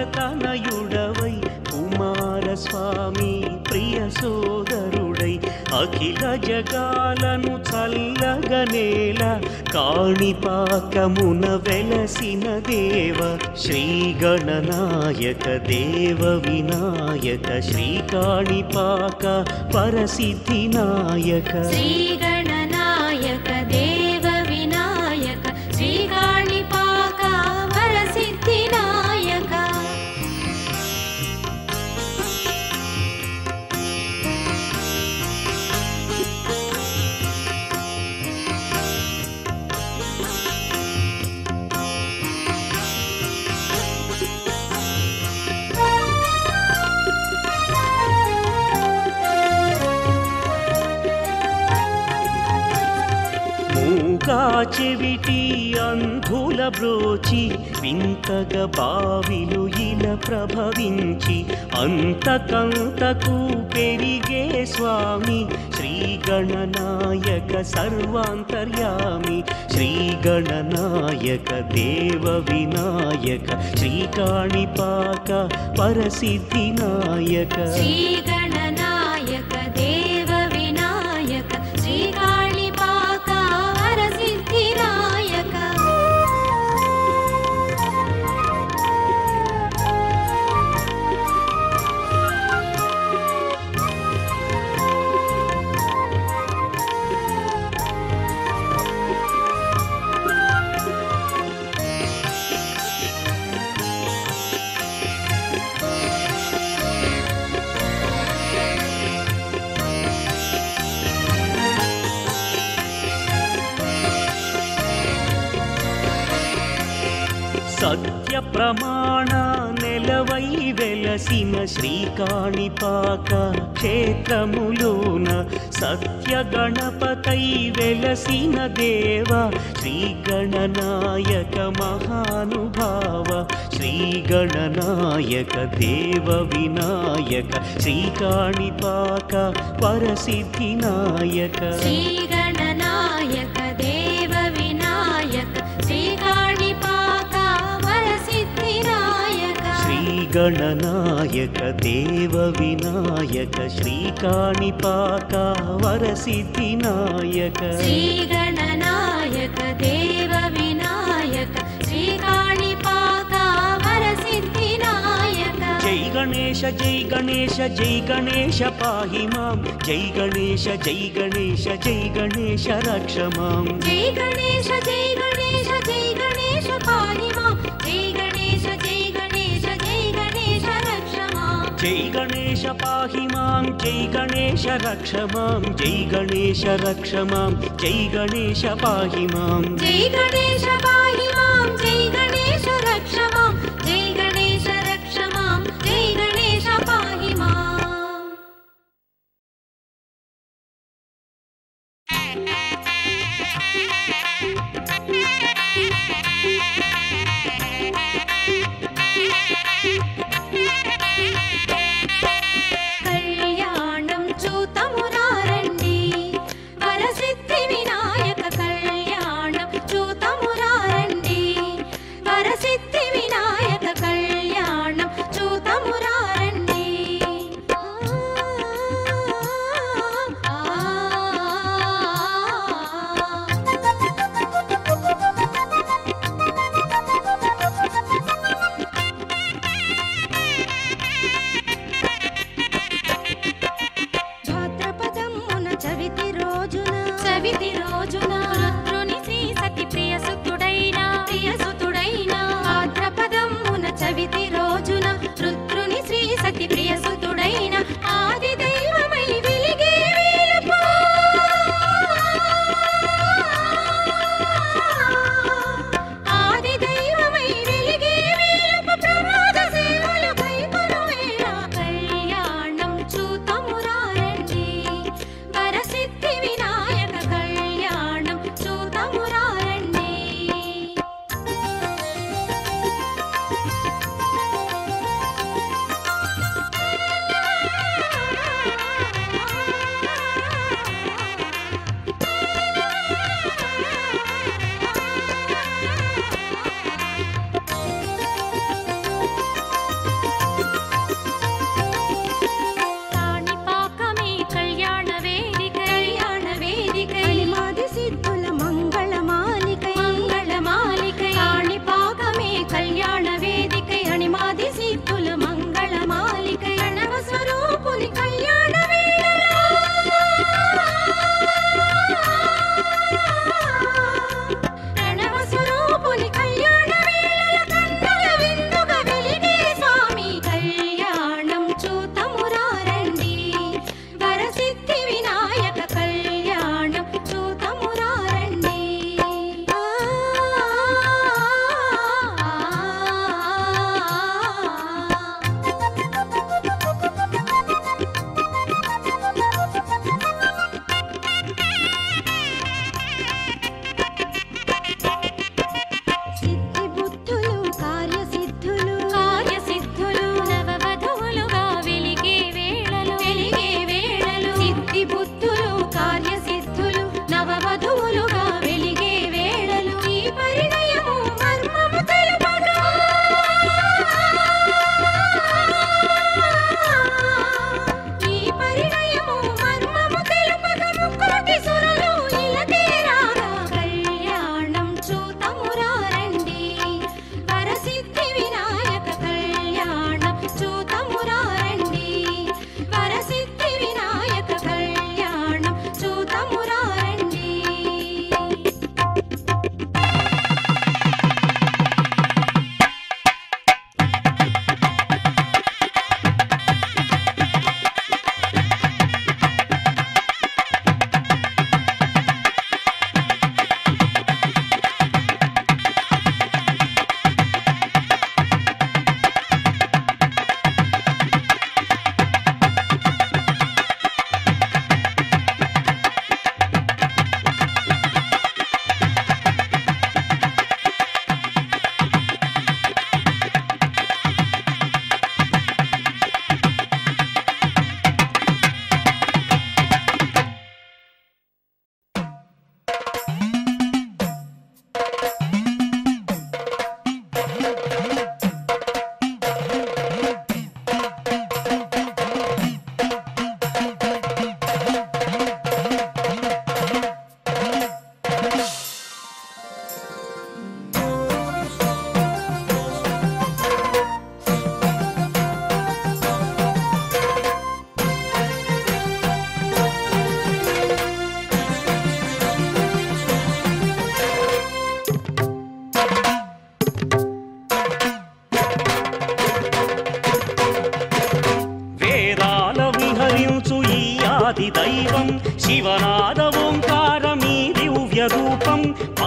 ప్రియతనయుడవై కుమారస్వామి ప్రియ సోదరుడై అఖిల జగాలను చల్లగనేల కాణిపాకమున వెలసిన దేవ శ్రీ గణనాయక దేవ వినాయక శ్రీ కాణిపాక పరసిద్ధి నాయక శ్రీగణనాయక దేవ వినాయక శ్రీకాణిపాక వరసిద్ధి నాయక మూగా చెవిటి అంధుల బ్రోచి వింతగ బావిలు ఇలా ప్రభవించి అంతకంతకు పెరిగే స్వామి శ్రీ గణనాయక సర్వాంతర్యామి శ్రీ గణనాయక దేవ వినాయక శ్రీకాణిపాక పరసిద్ధి నాయక శ్రీగణనాయక దేవ వినాయక శ్రీకాళిపాక వరసిద్ధి నాయక సత్య ప్రమాణ నెలవై వెలసిన శ్రీకాణిపాక క్షేత్రములోన సత్య గణపతై వెలసిన దేవ శ్రీ గణనాయక మహానుభావ శ్రీ గణనాయక దేవ వినాయక శ్రీకాణిపాక పరసిద్ధి నాయక శ్రీగణనాయక దేవ వినాయక శ్రీకాళిపాక వరసిద్ధి నాయక శ్రీ గణనాయక దేవ వినాయక శ్రీకాణిపాక వరసిద్ధి నాయక శ్రీగణనాయక దేవ వినాయక శ్రీకాళిపాక వరసిద్ధి నాయక జై గణేశ జై గణేశ జై గణేశ పాహి మాం జై గణేశ జై గణేశ జై గణేశ రక్ష మాం జై గణేశ జై గణేశ జై గణేశ పాహి మాం జై గణేశ జై గణేశ జై గణేశ రక్ష మాం జై గణేశ పాహి మాం జై గణేశ రక్ష మాం జై గణేశ రక్ష మాం జై గణేశ పాహి మాం జై గణేశ పాహి మాం జై గణేశ రక్ష మాం జై గణేశ రక్ష మాం జై గణేశ పాహి మాం కళ్యాణం చూతమురారండి వరసిద్ధి వినాయక కళ్యాణం చూతమురారండి వరసిద్ధి వినాయక కళ్యాణం చూతమురారండి భాద్రపదమున చవితి రోజున చవితి రోజున రుద్రుని శ్రీ సతి ప్రియసుతుడైన ప్రియసుతుడైన భాద్రపదమున చవితి రోజున రుద్రుని శ్రీ సతి ప్రియసుతుడైన ఆది దైవమై వెలిగే వేళపు ఆది దైవమై వెలిగే వేళపు ప్రమాద సేవలు కైకొను వేళ కళ్యాణం చూతమురారండి వరసిద్ధి వినాయక కళ్యాణం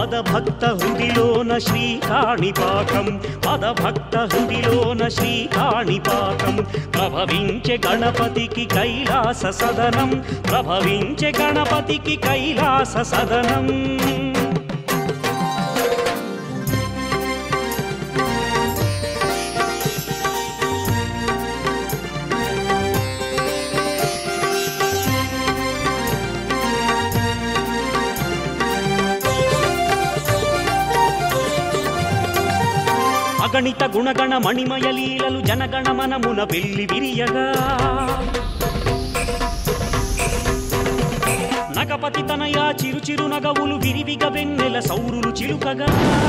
పదభక్త హృదిలోన శ్రీకాణిపాకం పదభక్త హృదిలోన శ్రీకాణిపాకం ప్రభవించే గణపతికి కైలాస సదనం ప్రభవించే గణపతికి కైలాస సదనం అగణిత గుణగణ మణిమయ లీలలు జనగణ మనమున వెళ్ళి విరియగా నగపతి తనయా చిరు చిరు నగవులు విరివిగ వెన్నెల సౌరులు చిలుకగా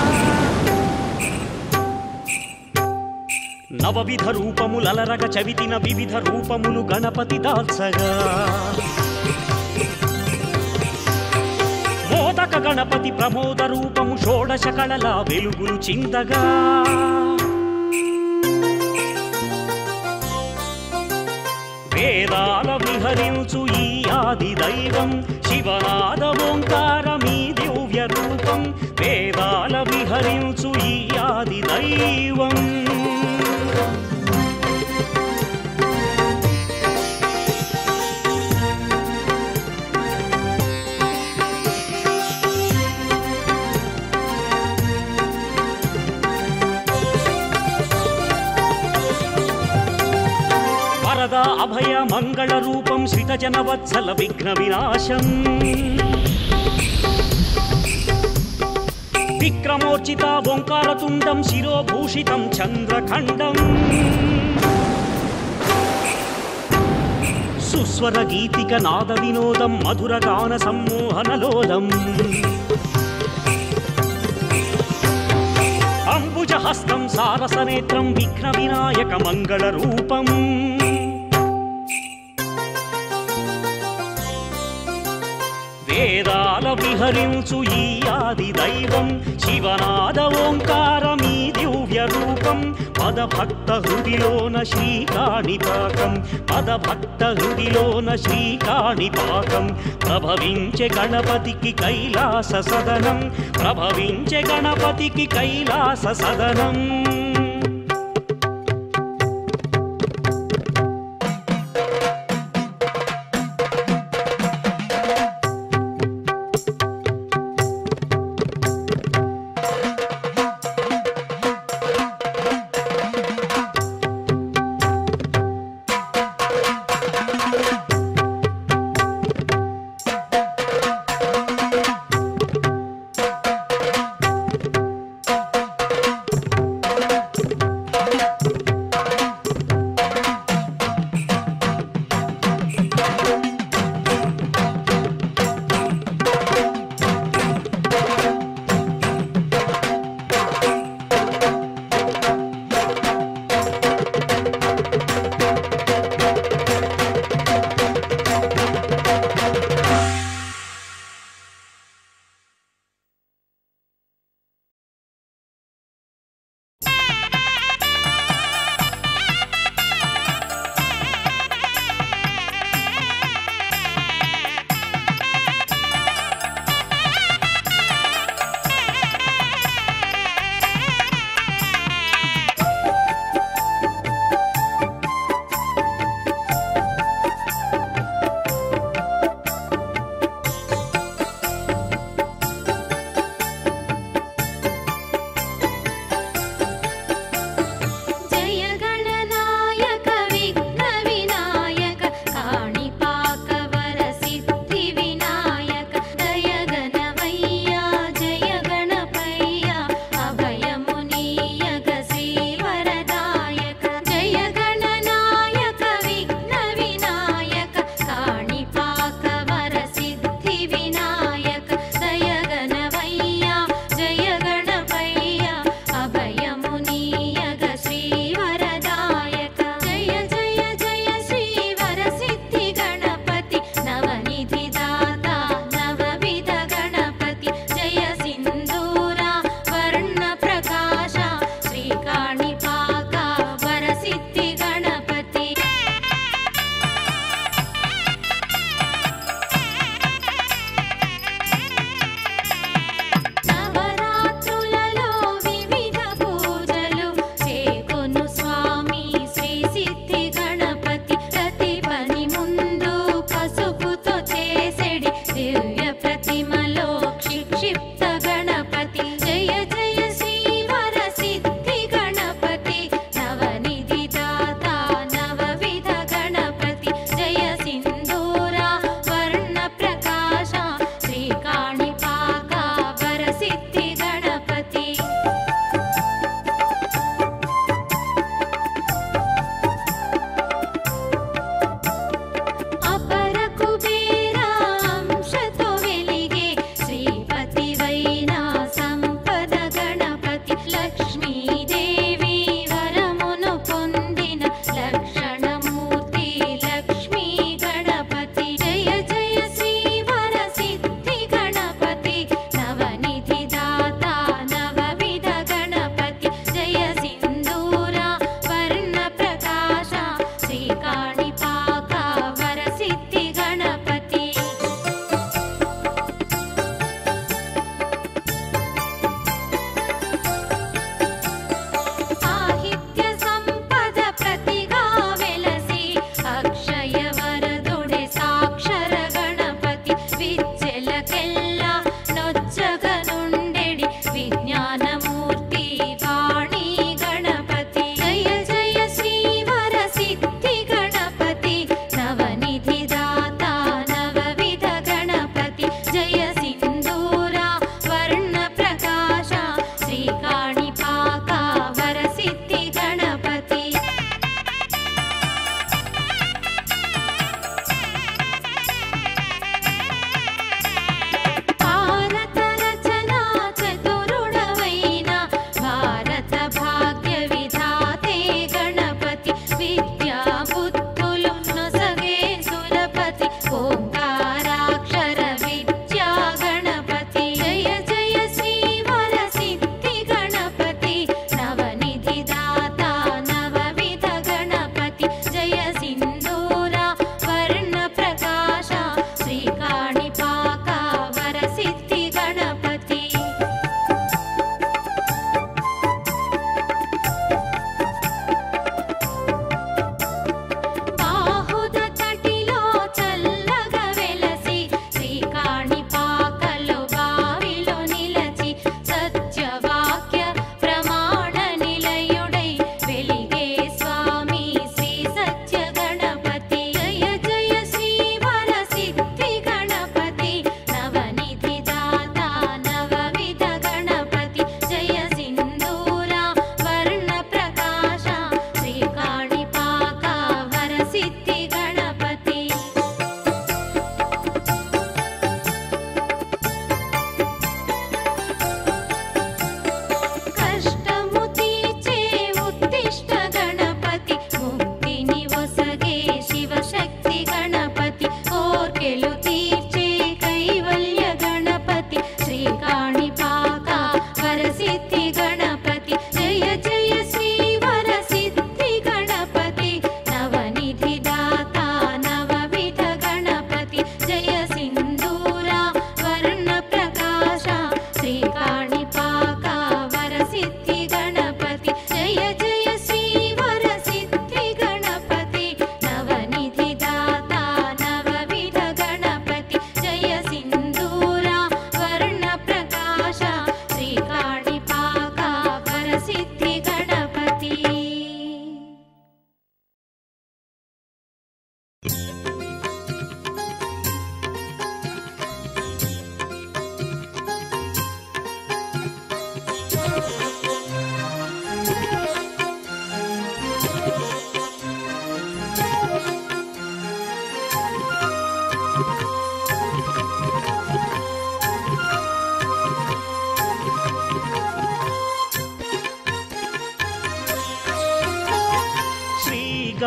నవవిధ రూపములలరగ చవితిన వివిధ రూపములు గణపతి దాల్సగా మోదక గణపతి ప్రమోద రూపము షోడశ కళల వెలుగులు చిందగా వేదాల విహరించు ఈ ఆది దైవం శివనాద ఓంకారమీ దివ్య రూపం వేదాల విహరించు ఈ ఆది దైవం వరద అభయ మంగళ రూపం శ్రితజన వత్సల విఘ్న వినాశం విక్రమోర్చిత ఓంకారతుండం శిరోభూషితం చంద్రఖండం సుస్వర గీతిక నాద వినోదం మధుర గాన సమ్మోహనలోలం అంబుజహస్తం సారసనేత్రం విఘ్న వినాయక మంగళ రూపం వేదాల విహరించు ఈ ఆది దైవం శివనాద ఓంకారమీ దివ్య రూపం పదభక్త హృదిలోన శ్రీకాణిపాకం పదభక్త హృదిలోన శ్రీకాణిపాకం ప్రభవించే గణపతికి కైలాస సదనం ప్రభవించే గణపతికి కైలాస సదనం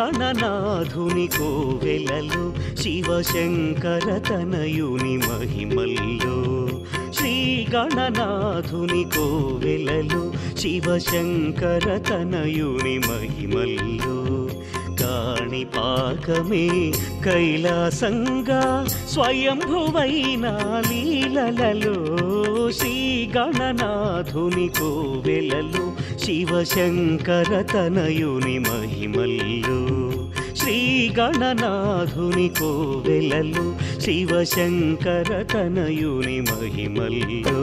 గణనాథుని కోవెలలో శివశంకర తనయుని మహిమల్లో శ్రీ గణనాథుని కోవెలలో శివశంకర తనయుని మహిమల్లో కాణిపాకమే కైలాసంగా స్వయంభువైన లీలలలో శ్రీ గణనాథుని కోవెలలో శివశంకర తనయుని మహిమల్లో శ్రీ గణనాథుని కోవెలలో శివశంకర తనయుని మహిమల్లో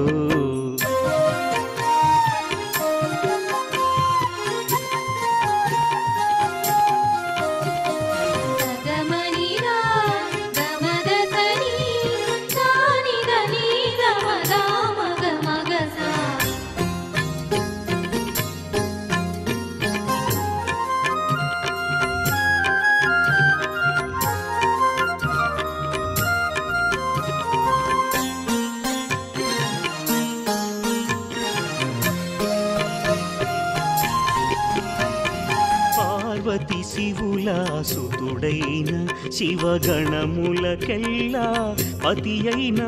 గమనిరా గమదసని సాని దని గమద మగ మగస పార్వతి శివుల సుతుడైన శివగణములకెల్లా పతి అయినా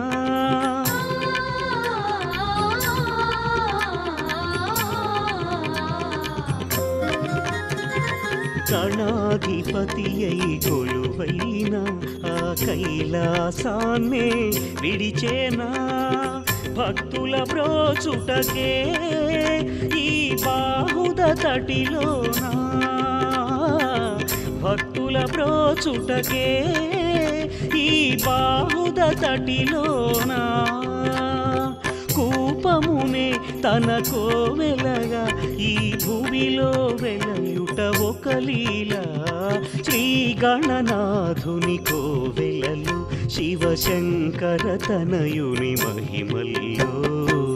గణాధిపతి అయి కొలువైన ఆ కైలాసాన్నే విడిచేనా భక్తుల బ్రోచుటకే ఈ బాహుద తటిలోనా భక్తుల బ్రోచుటకే ఈ బాహుద తటిలోనా కూపమునే తన కోవెలగా ఈ భూమిలో వెలయుట ఒక లీల శ్రీ గణనాథుని కోవెలలు శివశంకర తనయుని మహిమల్లో